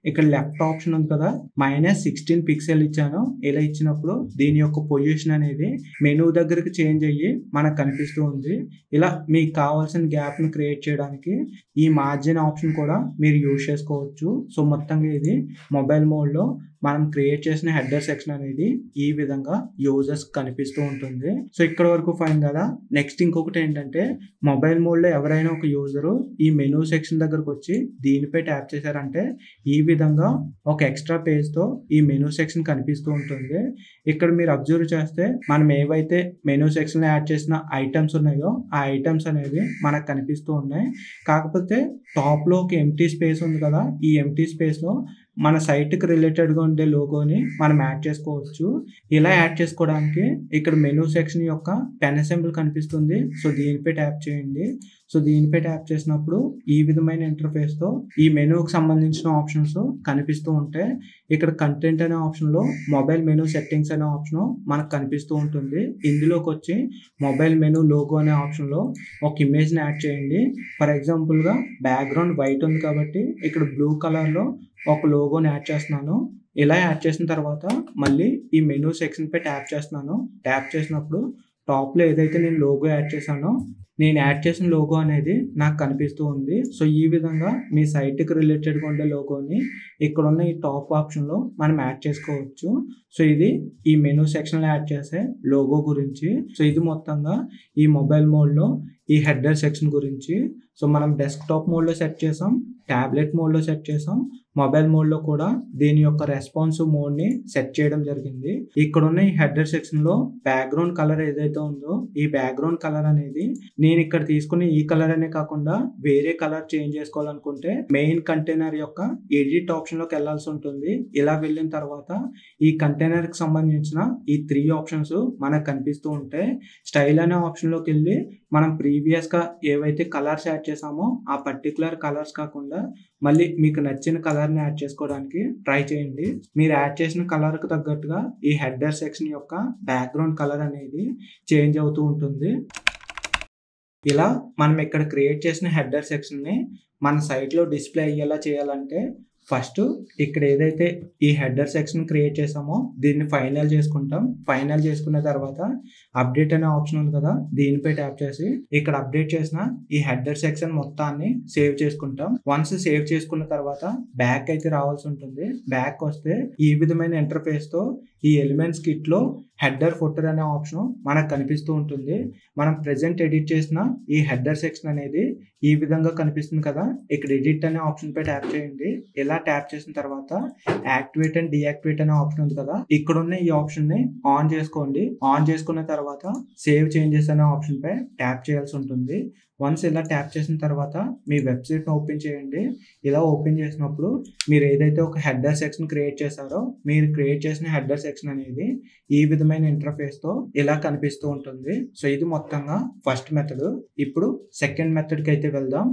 ఇక్కడ లెఫ్ట్ ఆప్షన్ ఉంది కదా మైనస్ సిక్స్టీన్ పిక్సెల్ ఇచ్చాను ఇలా ఇచ్చినప్పుడు దీని యొక్క పొజిషన్ అనేది మెనూ దగ్గరికి చేంజ్ అయ్యి మనకు కనిపిస్తూ ఉంది ఇలా మీకు కావాల్సిన గ్యాప్ ని క్రియేట్ చేయడానికి ఈ మార్జిన్ ఆప్షన్ కూడా మీరు యూజ్ చేసుకోవచ్చు సో మొత్తంగా ఇది మొబైల్ మోడ్ లో మనం క్రియేట్ చేసిన హెడర్ సెక్షన్ అనేది ఈ విధంగా యూజర్స్ కనిపిస్తూ ఉంటుంది సో ఇక్కడ వరకు ఫైన్ కదా నెక్స్ట్ ఇంకొకటి ఏంటంటే మొబైల్ మోడ్ లో ఎవరైనా ఒక యూజరు ఈ మెనూ సెక్షన్ దగ్గరకు వచ్చి దీనిపై ట్యాప్ చేశారంటే ఈ విధంగా ఒక ఎక్స్ట్రా పేజ్ తో ఈ మెనూ సెక్షన్ కనిపిస్తూ ఉంటుంది ఇక్కడ మీరు అబ్జర్వ్ చేస్తే మనం ఏవైతే మెనూ సెక్షన్ లో యాడ్ చేసిన ఐటమ్స్ ఉన్నాయో ఆ ఐటమ్స్ అనేవి మనకు కనిపిస్తూ ఉన్నాయి కాకపోతే టాప్ లో ఒక ఎంటీ స్పేస్ ఉంది కదా ఈ ఎంటీ స్పేస్ లో మన సైట్కి రిలేటెడ్గా ఉండే లోగోని మనం యాడ్ చేసుకోవచ్చు ఇలా యాడ్ చేసుకోవడానికి ఇక్కడ మెనూ సెక్షన్ యొక్క పెన్ అసెంబుల్ కనిపిస్తుంది సో దీనిపై ట్యాప్ చేయండి సో దీనిపై ట్యాప్ చేసినప్పుడు ఈ విధమైన ఇంటర్ఫేస్తో ఈ మెనూకి సంబంధించిన ఆప్షన్స్ కనిపిస్తూ ఉంటాయి ఇక్కడ కంటెంట్ అనే ఆప్షన్లో మొబైల్ మెనూ సెట్టింగ్స్ అనే ఆప్షన్ మనకు కనిపిస్తూ ఉంటుంది ఇందులోకి వచ్చి మొబైల్ మెనూ లోగో అనే ఆప్షన్లో ఒక ఇమేజ్ని యాడ్ చేయండి ఫర్ ఎగ్జాంపుల్గా బ్యాక్గ్రౌండ్ వైట్ ఉంది కాబట్టి ఇక్కడ బ్లూ కలర్లో ఒక లోగోని యాడ్ చేస్తున్నాను ఇలా యాడ్ చేసిన తర్వాత మళ్ళీ ఈ మెనూ సెక్షన్ పై ట్యాప్ చేస్తున్నాను ట్యాప్ చేసినప్పుడు టాప్లో ఏదైతే నేను లోగో యాడ్ చేశానో నేను యాడ్ చేసిన లోగో అనేది నాకు కనిపిస్తూ ఉంది సో ఈ విధంగా మీ సైట్కి రిలేటెడ్గా ఉండే లోగోని ఇక్కడ ఉన్న ఈ టాప్ ఆప్షన్లో మనం యాడ్ చేసుకోవచ్చు సో ఇది ఈ మెనూ సెక్షన్లో యాడ్ చేసే లోగో గురించి సో ఇది మొత్తంగా ఈ మొబైల్ మోడ్లో ఈ హెడర్ సెక్షన్ గురించి సో మనం డెస్క్టాప్ మోడ్లో సెట్ చేసాం ట్యాబ్లెట్ మోడ్లో సెట్ చేసాం మొబైల్ మోడ్లో కూడా దీని యొక్క రెస్పాన్సివ్ మోడ్ని సెట్ చేయడం జరిగింది ఇక్కడ ఉన్న ఈ హెడర్ సెక్షన్లో బ్యాక్గ్రౌండ్ కలర్ ఏదైతే ఉందో ఈ బ్యాక్గ్రౌండ్ కలర్ అనేది నేను ఇక్కడ తీసుకునే ఈ కలర్ అనే కాకుండా వేరే కలర్ చేంజ్ చేసుకోవాలనుకుంటే మెయిన్ కంటైనర్ యొక్క ఎడిట్ ఆప్షన్లోకి వెళ్ళాల్సి ఉంటుంది ఇలా వెళ్ళిన తర్వాత ఈ కంటైనర్కి సంబంధించిన ఈ త్రీ ఆప్షన్స్ మనకు కనిపిస్తూ ఉంటాయి స్టైల్ అనే ఆప్షన్లోకి వెళ్ళి మనం ప్రీవియస్గా ఏవైతే కలర్స్ యాడ్ చేసామో ఆ పర్టికులర్ కలర్స్ కాకుండా మళ్ళీ మీకు నచ్చిన కలర్ని యాడ్ చేసుకోవడానికి ట్రై చేయండి మీరు యాడ్ చేసిన కలర్కి తగ్గట్టుగా ఈ హెడర్ సెక్షన్ యొక్క బ్యాక్గ్రౌండ్ కలర్ అనేది చేంజ్ అవుతూ ఉంటుంది ఇలా మనం ఇక్కడ క్రియేట్ చేసిన హెడర్ సెక్షన్ని మన సైట్లో డిస్ప్లే అయ్యేలా చేయాలంటే ఫస్ట్ ఇక్కడ ఏదైతే ఈ హెడర్ సెక్షన్ క్రియేట్ చేసామో దీన్ని ఫైనల్ చేసుకుంటాం ఫైనల్ చేసుకున్న తర్వాత అప్డేట్ అనే ఆప్షన్ ఉంది కదా దీనిపై ట్యాప్ చేసి ఇక్కడ అప్డేట్ చేసిన ఈ హెడర్ సెక్షన్ మొత్తాన్ని సేవ్ చేసుకుంటాం వన్స్ సేవ్ చేసుకున్న తర్వాత బ్యాక్ అయితే రావాల్సి ఉంటుంది బ్యాక్ వస్తే ఈ విధమైన ఇంటర్ఫేస్ తో ఈ ఎలిమెంట్స్ కిట్ లో హెడర్ ఫుటర్ అనే ఆప్షన్ మనకు కనిపిస్తూ ఉంటుంది మనం ప్రెసెంట్ ఎడిట్ చేసిన ఈ హెడర్ సెక్షన్ అనేది ఈ విధంగా కనిపిస్తుంది కదా ఇక్కడ ఎడిట్ అనే ఆప్షన్ పై ట్యాప్ చేయండి ఇలా ట్యాప్ చేసిన తర్వాత యాక్టివేట్ అండ్ డియాక్టివేట్ అనే ఆప్షన్ ఉంది కదా ఇక్కడ ఉన్న ఈ ఆప్షన్ ని ఆన్ చేసుకోండి ఆన్ చేసుకున్న తర్వాత సేవ్ చేంజెస్ అనే ఆప్షన్ పై ట్యాప్ చేయాల్సి ఉంటుంది వన్స్ ఇలా ట్యాప్ చేసిన తర్వాత మీ వెబ్సైట్ని ఓపెన్ చేయండి ఇలా ఓపెన్ చేసినప్పుడు మీరు ఏదైతే ఒక హెడర్ సెక్షన్ క్రియేట్ చేశారో మీరు క్రియేట్ చేసిన హెడర్ సెక్షన్ అనేది ఈ విధమైన ఇంటర్ఫేస్తో ఇలా కనిపిస్తూ ఉంటుంది సో ఇది మొత్తంగా ఫస్ట్ మెథడ్ ఇప్పుడు సెకండ్ మెథడ్కి అయితే వెళ్దాం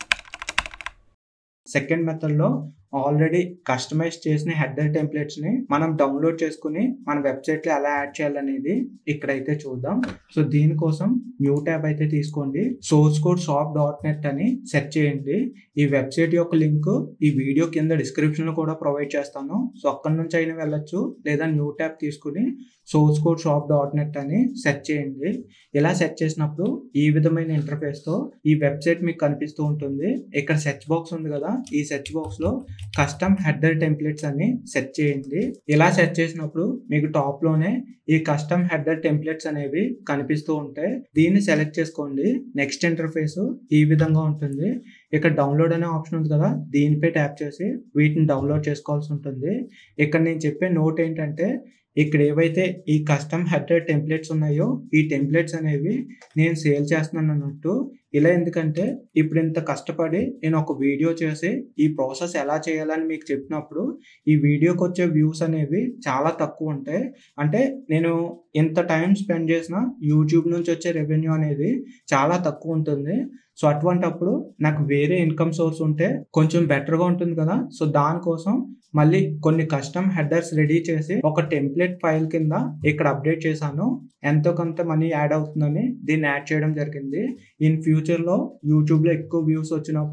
సెకండ్ మెథడ్లో ఆల్రెడీ కస్టమైజ్ చేసిన హెడర్ టెంప్లెట్స్ని మనం డౌన్లోడ్ చేసుకుని మన వెబ్సైట్లో ఎలా యాడ్ చేయాలనేది ఇక్కడైతే చూద్దాం సో దీనికోసం న్యూ ట్యాబ్ అయితే తీసుకోండి source code shop dot net అని సెర్చ్ చేయండి ఈ వెబ్సైట్ యొక్క లింక్ ఈ వీడియో కింద డిస్క్రిప్షన్లో కూడా ప్రొవైడ్ చేస్తాను సో అక్కడి నుంచి అయినా వెళ్ళొచ్చు లేదా న్యూ ట్యాబ్ తీసుకుని source code shop dot net అని సెర్చ్ చేయండి ఇలా సెర్చ్ చేసినప్పుడు ఈ విధమైన ఇంటర్ఫేస్తో ఈ వెబ్సైట్ మీకు కనిపిస్తూ ఉంటుంది ఇక్కడ సెర్చ్ బాక్స్ ఉంది కదా ఈ సెర్చ్ బాక్స్లో కస్టమ్ హెడర్ టెంప్లెట్స్ అని సెట్ చేయండి ఇలా సెట్ చేసినప్పుడు మీకు టాప్ లోనే ఈ కస్టమ్ హెడర్ టెంప్లెట్స్ అనేవి కనిపిస్తూ ఉంటాయి దీన్ని సెలెక్ట్ చేసుకోండి నెక్స్ట్ ఇంటర్ఫేస్ ఈ విధంగా ఉంటుంది ఇక్కడ డౌన్లోడ్ అనే ఆప్షన్ ఉంది కదా దీనిపై ట్యాప్ చేసి వీటిని డౌన్లోడ్ చేసుకోవాల్సి ఉంటుంది ఇక్కడ నేను చెప్పే నోట్ ఏంటంటే ఇక్కడ ఏవైతే ఈ కస్టమ్ హెడర్ టెంప్లెట్స్ ఉన్నాయో ఈ టెంప్లెట్స్ అనేవి నేను సేల్ చేస్తున్నాను అన్నట్టు ఇలా ఎందుకంటే ఇప్పుడు ఇంత కష్టపడి నేను ఒక వీడియో చేసి ఈ ప్రాసెస్ ఎలా చేయాలని మీకు చెప్పినప్పుడు ఈ వీడియోకి వచ్చే వ్యూస్ అనేవి చాలా తక్కువ ఉంటాయి అంటే నేను ఇంత టైం స్పెండ్ చేసిన యూట్యూబ్ నుంచి వచ్చే రెవెన్యూ అనేది చాలా తక్కువ ఉంటుంది సో అటువంటప్పుడు నాకు వేరే ఇన్కమ్ సోర్స్ ఉంటే కొంచెం బెటర్గా ఉంటుంది కదా సో దానికోసం మళ్ళీ కొన్ని కస్టమ్ హెడర్స్ రెడీ చేసి ఒక టెంప్లెట్ ఫైల్ కింద ఇక్కడ అప్డేట్ చేశాను ఎంతో కొంత మనీ యాడ్ అవుతుందని దీన్ని యాడ్ చేయడం జరిగింది ఇన్ ఫ్యూచర్లో యూట్యూబ్లో ఎక్కువ వ్యూస్ వచ్చినప్పుడు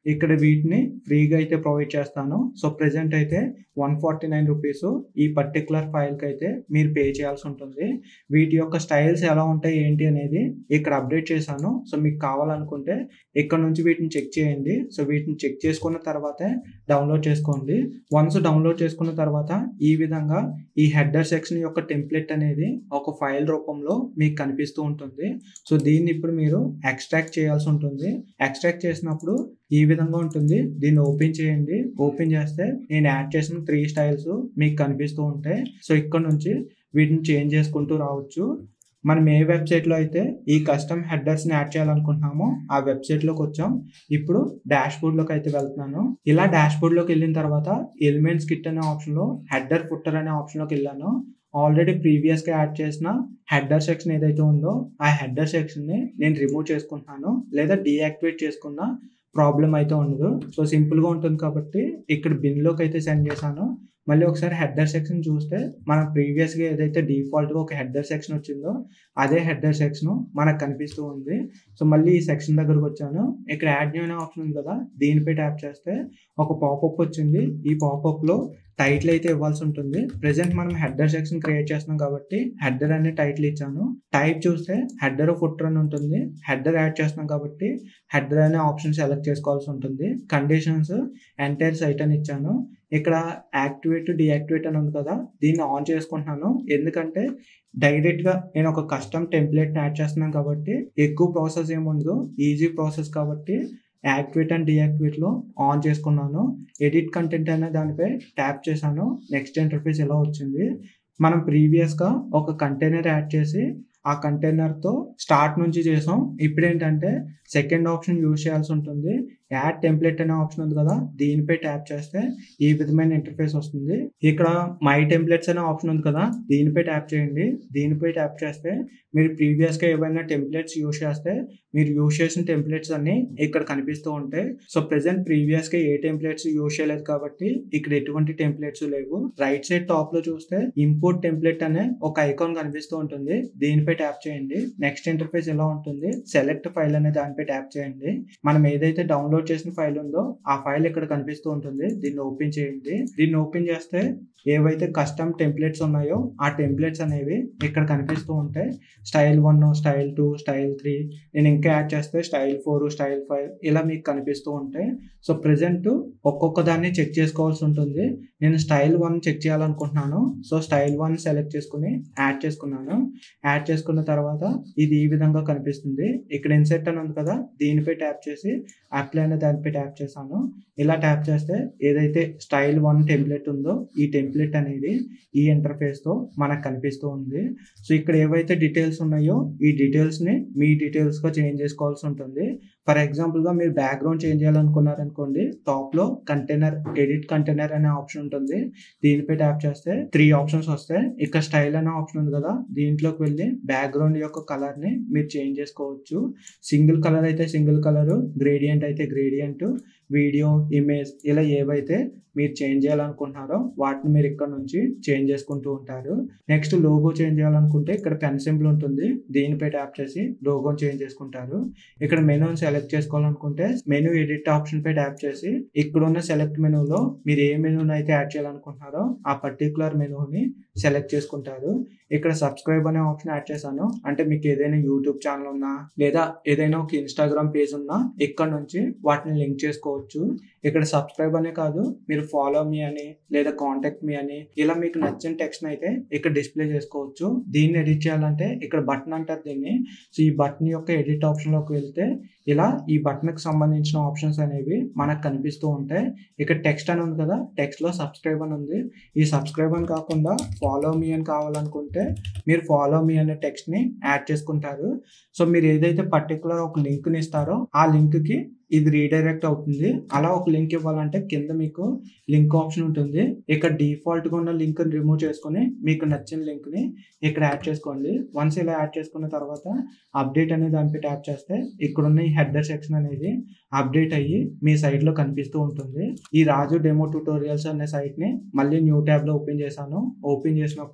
ఇక్కడ వీటిని ఫ్రీగా అయితే ప్రొవైడ్ చేస్తాను సో ప్రెసెంట్ అయితే వన్ ఫార్టీ నైన్ రూపీస్ ఈ పర్టికులర్ ఫైల్కి అయితే మీరు పే చేయాల్సి ఉంటుంది వీటి యొక్క స్టైల్స్ ఎలా ఉంటాయి ఏంటి అనేది ఇక్కడ అప్డేట్ చేశాను సో మీకు కావాలనుకుంటే ఇక్కడ నుంచి వీటిని చెక్ చేయండి సో వీటిని చెక్ చేసుకున్న తర్వాతే డౌన్లోడ్ చేసుకోండి వన్స్ డౌన్లోడ్ చేసుకున్న తర్వాత ఈ విధంగా ఈ హెడర్ సెక్షన్ యొక్క టెంప్లెట్ అనేది ఒక ఫైల్ రూపంలో మీకు కనిపిస్తూ ఉంటుంది సో దీన్ని ఇప్పుడు మీరు ఎక్స్ట్రాక్ట్ చేయాల్సి ఉంటుంది ఎక్స్ట్రాక్ట్ చేసినప్పుడు ఈ విధంగా ఉంటుంది దీన్ని ఓపెన్ చేయండి ఓపెన్ చేస్తే నేను యాడ్ చేసిన త్రీ స్టైల్స్ మీకు కనిపిస్తూ ఉంటాయి సో ఇక్కడ నుంచి వీటిని చేంజ్ చేసుకుంటూ రావచ్చు మనం ఏ వెబ్సైట్లో అయితే ఈ కస్టమ్ హెడర్స్ని యాడ్ చేయాలనుకుంటున్నామో ఆ వెబ్సైట్లోకి వచ్చాం ఇప్పుడు డాష్ బోర్డ్లోకి అయితే వెళ్తున్నాను ఇలా డాష్ బోర్డ్లోకి వెళ్ళిన తర్వాత ఎలిమెంట్స్ కిట్ అనే ఆప్షన్లో హెడర్ ఫుట్టర్ అనే ఆప్షన్లోకి వెళ్ళాను ఆల్రెడీ ప్రీవియస్గా యాడ్ చేసిన హెడర్ సెక్షన్ ఏదైతే ఉందో ఆ హెడర్ సెక్షన్ని నేను రిమూవ్ చేసుకుంటున్నాను లేదా డీయాక్టివేట్ చేసుకున్న ప్రాబ్లం అయితే ఉండదు సో సింపుల్గా ఉంటుంది కాబట్టి ఇక్కడ బిన్లోకి అయితే సెండ్ చేశాను మళ్ళీ ఒకసారి హెడర్ సెక్షన్ చూస్తే మనం ప్రీవియస్గా ఏదైతే డిఫాల్ట్గా ఒక హెడర్ సెక్షన్ వచ్చిందో అదే హెడర్ సెక్షన్ మనకు కనిపిస్తూ ఉంది సో మళ్ళీ ఈ సెక్షన్ దగ్గరకు వచ్చాను ఇక్కడ యాడ్ న్యూ అనే ఆప్షన్ ఉంది కదా దీనిపై ట్యాప్ చేస్తే ఒక పాపప్ వచ్చింది ఈ పాపప్లో టైటిల్ అయితే ఇవ్వాల్సి ఉంటుంది ప్రెసెంట్ మనం హెడర్ సెక్షన్ క్రియేట్ చేస్తున్నాం కాబట్టి హెడర్ అనే టైటిల్ ఇచ్చాను టైప్ చూస్తే హెడర్ ఫుట్టర్ అని ఉంటుంది హెడర్ యాడ్ చేస్తున్నాం కాబట్టి హెడర్ అనే ఆప్షన్ సెలెక్ట్ చేసుకోవాల్సి ఉంటుంది కండిషన్స్ ఎంటైర్ సైట్ అని ఇచ్చాను ఇక్కడ యాక్టివేట్ డియాక్టివేట్ అని ఉంది కదా దీన్ని ఆన్ చేసుకుంటున్నాను ఎందుకంటే డైరెక్ట్గా నేను ఒక కస్టమ్ టెంప్లెట్ని యాడ్ చేస్తున్నాను కాబట్టి ఎక్కువ ప్రాసెస్ ఏముండదు ఈజీ ప్రాసెస్ కాబట్టి యాక్టివేట్ అండ్ డియాక్టివేట్లో ఆన్ చేసుకున్నాను ఎడిట్ కంటెంట్ అనే దానిపై ట్యాప్ చేశాను నెక్స్ట్ ఇంటర్ఫేస్ ఎలా వచ్చింది మనం ప్రీవియస్గా ఒక కంటైనర్ యాడ్ చేసి ఆ కంటైనర్తో స్టార్ట్ నుంచి చేసాం ఇప్పుడు ఏంటంటే సెకండ్ ఆప్షన్ యూజ్ చేయాల్సి ఉంటుంది యాడ్ టెంప్లెట్ అనే ఆప్షన్ ఉంది కదా దీనిపై ట్యాప్ చేస్తే ఈ విధమైన ఇంటర్ఫేస్ వస్తుంది ఇక్కడ మై టెంప్లెట్స్ అనే ఆప్షన్ ఉంది కదా దీనిపై ట్యాప్ చేయండి దీనిపై ట్యాప్ చేస్తే మీరు ప్రీవియస్గా ఏవైనా టెంప్లెట్స్ యూజ్ చేస్తే మీరు యూజ్ చేసిన టెంప్లెట్స్ అన్ని ఇక్కడ కనిపిస్తూ ఉంటాయి సో ప్రెసెంట్ ప్రీవియస్గా ఏ టెంప్లెట్స్ యూజ్ చేయలేదు కాబట్టి ఇక్కడ ఎటువంటి టెంప్లెట్స్ లేవు రైట్ సైడ్ టాప్ లో చూస్తే ఇంపోర్ట్ టెంప్లెట్ అనే ఒక ఐకాన్ కనిపిస్తూ ఉంటుంది దీనిపై ట్యాప్ చేయండి నెక్స్ట్ ఇంటర్ఫేస్ ఎలా ఉంటుంది సెలెక్ట్ ఫైల్ అనే దానిపై ట్యాప్ చేయండి మనం ఏదైతే డౌన్లోడ్ చేసిన ఫైల్ ఉందో ఆ ఫైల్ ఇక్కడ కనిపిస్తూ ఉంటుంది దీన్ని ఓపెన్ చేయండి దీన్ని ఓపెన్ చేస్తే ఏవైతే కస్టమ్ టెంప్లెట్స్ ఉన్నాయో ఆ టెంప్లెట్స్ అనేవి ఇక్కడ కనిపిస్తూ ఉంటాయి style one style two style three నేను ఇంకా యాడ్ చేస్తే స్టైల్ ఫోర్ స్టైల్ ఫైవ్ ఇలా మీకు కనిపిస్తూ ఉంటాయి సో ప్రజెంట్ ఒక్కొక్క దాన్ని చెక్ చేసుకోవాల్సి ఉంటుంది నేను స్టైల్ వన్ చెక్ చేయాలనుకుంటున్నాను సో స్టైల్ వన్ సెలెక్ట్ చేసుకుని యాడ్ చేసుకున్నాను యాడ్ చేసుకున్న తర్వాత ఇది ఈ విధంగా కనిపిస్తుంది ఇక్కడ ఇన్సెట్ అని ఉంది కదా దీనిపై ట్యాప్ చేసి అప్లై అనే దానిపై ట్యాప్ చేశాను ఇలా ట్యాప్ చేస్తే ఏదైతే స్టైల్ వన్ టెంప్లెట్ ఉందో ఈ టెంప్లెట్ అనేది ఈ ఇంటర్ఫేస్తో మనకు కనిపిస్తూ ఉంది సో ఇక్కడ ఏవైతే డీటెయిల్స్ ఉన్నాయో ఈ డీటెయిల్స్ని మీ డీటెయిల్స్గా చేంజ్ చేసుకోవాల్సి ఉంటుంది ఫర్ ఎగ్జాంపుల్గా మీరు బ్యాక్గ్రౌండ్ చేంజ్ చేయాలనుకున్నారనుకోండి టాప్లో కంటైనర్ ఎడిట్ కంటైనర్ అనే ఆప్షన్ ఉంటుంది దీనిపై ట్యాప్ చేస్తే త్రీ ఆప్షన్స్ వస్తాయి ఇక్కడ స్టైల్ అనే ఆప్షన్ ఉంది కదా దీంట్లోకి వెళ్ళి బ్యాక్గ్రౌండ్ యొక్క కలర్ని మీరు చేంజ్ చేసుకోవచ్చు సింగిల్ కలర్ అయితే సింగిల్ కలర్ గ్రేడియంట్ అయితే గ్రేడియంట్ వీడియో ఇమేజ్ ఇలా ఏవైతే మీరు చేంజ్ చేయాలనుకుంటున్నారో వాటిని మీరు ఇక్కడ నుంచి చేంజ్ చేసుకుంటూ ఉంటారు నెక్స్ట్ లోగో చేంజ్ చేయాలనుకుంటే ఇక్కడ పెన్ సింబల్ ఉంటుంది దీనిపై ట్యాప్ చేసి లోగో చేంజ్ చేసుకుంటారు ఇక్కడ మెనూని సెలెక్ట్ చేసుకోవాలనుకుంటే మెనూ ఎడిట్ ఆప్షన్ పై ట్యాప్ చేసి ఇక్కడ ఉన్న సెలెక్ట్ మెనూలో మీరు ఏ మెనూని అయితే యాడ్ చేయాలనుకుంటున్నారో ఆ పర్టికులర్ మెనూని సెలెక్ట్ చేసుకుంటారు ఇక్కడ సబ్స్క్రైబ్ అనే ఆప్షన్ యాడ్ చేశాను అంటే మీకు ఏదైనా యూట్యూబ్ ఛానల్ ఉన్నా లేదా ఏదైనా ఒక ఇన్స్టాగ్రామ్ పేజ్ ఉన్నా ఇక్కడ నుంచి వాటిని లింక్ చేసుకోవచ్చు ఇక్కడ సబ్స్క్రైబ్ అనే కాదు మీరు ఫాలో మీ అని లేదా కాంటాక్ట్ మీ అని ఇలా మీకు నచ్చిన టెక్స్ట్ అయితే ఇక్కడ డిస్ప్లే చేసుకోవచ్చు దీన్ని ఎడిట్ చేయాలంటే ఇక్కడ బటన్ అంటారు దీన్ని సో ఈ బటన్ యొక్క ఎడిట్ ఆప్షన్లోకి వెళ్తే ఇలా ఈ బటన్కి సంబంధించిన ఆప్షన్స్ అనేవి మనకు కనిపిస్తూ ఉంటాయి ఇక్కడ టెక్స్ట్ అని ఉంది కదా టెక్స్ట్లో సబ్స్క్రైబ్ అని ఉంది ఈ సబ్స్క్రైబ్ అని కాకుండా ఫాలో మీ అని కావాలనుకుంటే మీరు ఫాలో మీ అనే టెక్స్ట్ని యాడ్ చేసుకుంటారు సో మీరు ఏదైతే పర్టికులర్ ఒక లింక్ని ఇస్తారో ఆ లింక్కి ఇది రీడైరెక్ట్ అవుతుంది అలా ఒక లింక్ ఇవ్వాలంటే కింద మీకు లింక్ ఆప్షన్ ఉంటుంది ఇక్కడ డిఫాల్ట్గా ఉన్న లింక్ రిమూవ్ చేసుకొని మీకు నచ్చిన లింక్ని ఇక్కడ యాడ్ చేసుకోండి వన్స్ ఇలా యాడ్ చేసుకున్న తర్వాత అప్డేట్ అనే దానిపై ట్యాప్ చేస్తే ఇక్కడ ఉన్న ఈ హెడర్ సెక్షన్ అనేది అప్డేట్ అయ్యి మీ సైట్లో కనిపిస్తూ ఉంటుంది ఈ రాజు డెమో ట్యూటోరియల్స్ అనే సైట్ని మళ్ళీ న్యూ ట్యాబ్లో ఓపెన్ చేశాను ఓపెన్ చేసినప్పుడు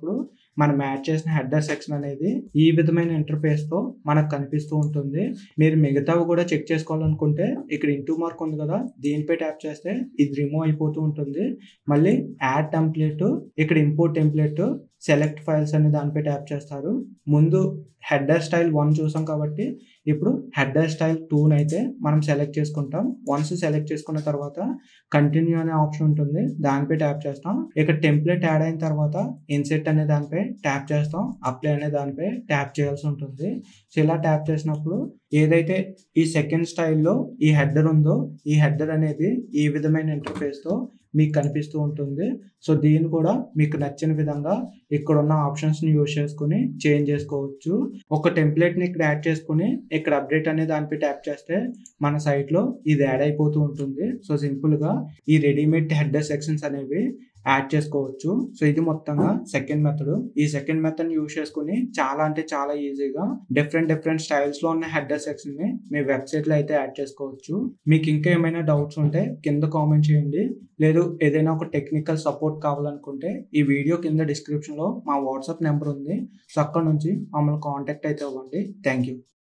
మనం యాడ్ చేసిన హెడర్ సెక్షన్ అనేది ఈ విధమైన ఇంటర్ఫేస్ తో మనకు కనిపిస్తూ ఉంటుంది మీరు మిగతావి కూడా చెక్ చేసుకోవాలనుకుంటే ఇక్కడ ఇంటూ మార్క్ ఉంది కదా దీనిపై ట్యాప్ చేస్తే ఇది రిమూవ్ అయిపోతూ ఉంటుంది మళ్ళీ యాడ్ టెంప్లెట్ ఇక్కడ ఇంపోర్ట్ టెంప్లెట్ సెలెక్ట్ ఫైల్స్ అనే దానిపై ట్యాప్ చేస్తారు ముందు హెడర్ స్టైల్ వన్ చూసాం కాబట్టి ఇప్పుడు హెడర్ స్టైల్ టూని అయితే మనం సెలెక్ట్ చేసుకుంటాం వన్స్ సెలెక్ట్ చేసుకున్న తర్వాత కంటిన్యూ అనే ఆప్షన్ ఉంటుంది దానిపై ట్యాప్ చేస్తాం ఇక్కడ టెంప్లెట్ యాడ్ అయిన తర్వాత ఇన్సెట్ అనే దానిపై ట్యాప్ చేస్తాం అప్లై అనే దానిపై ట్యాప్ చేయాల్సి ఉంటుంది సో ఇలా ట్యాప్ చేసినప్పుడు ఏదైతే ఈ సెకండ్ స్టైల్లో ఈ హెడర్ ఉందో ఈ హెడర్ అనేది ఈ విధమైన ఇంటర్ఫేస్తో మీకు కనిపిస్తూ ఉంటుంది సో దీన్ని కూడా మీకు నచ్చిన విధంగా ఇక్కడ ఉన్న ఆప్షన్స్ని యూజ్ చేసుకుని చేంజ్ చేసుకోవచ్చు ఒక టెంప్లెట్ని ఇక్కడ యాడ్ చేసుకుని ఇక్కడ అప్డేట్ అనే దానిపై ట్యాప్ చేస్తే మన సైట్లో ఇది యాడ్ అయిపోతూ ఉంటుంది సో సింపుల్గా ఈ రెడీమేడ్ హెడర్ సెక్షన్స్ అనేవి యాడ్ చేసుకోవచ్చు సో ఇది మొత్తంగా సెకండ్ మెథడ్ ఈ సెకండ్ మెథడ్ యూజ్ చేసుకుని చాలా అంటే చాలా ఈజీగా డిఫరెంట్ డిఫరెంట్ స్టైల్స్ లో ఉన్న హెడర్ సెక్షన్ ని మీ వెబ్సైట్ లో అయితే యాడ్ చేసుకోవచ్చు మీకు ఇంకా ఏమైనా డౌట్స్ ఉంటే కింద కామెంట్ చేయండి లేదు ఏదైనా ఒక టెక్నికల్ సపోర్ట్ కావాలనుకుంటే ఈ వీడియో కింద డిస్క్రిప్షన్ లో మా వాట్సాప్ నెంబర్ ఉంది సో అక్కడ నుంచి మమ్మల్ని కాంటాక్ట్ అయితే అవ్వండి థ్యాంక్ యూ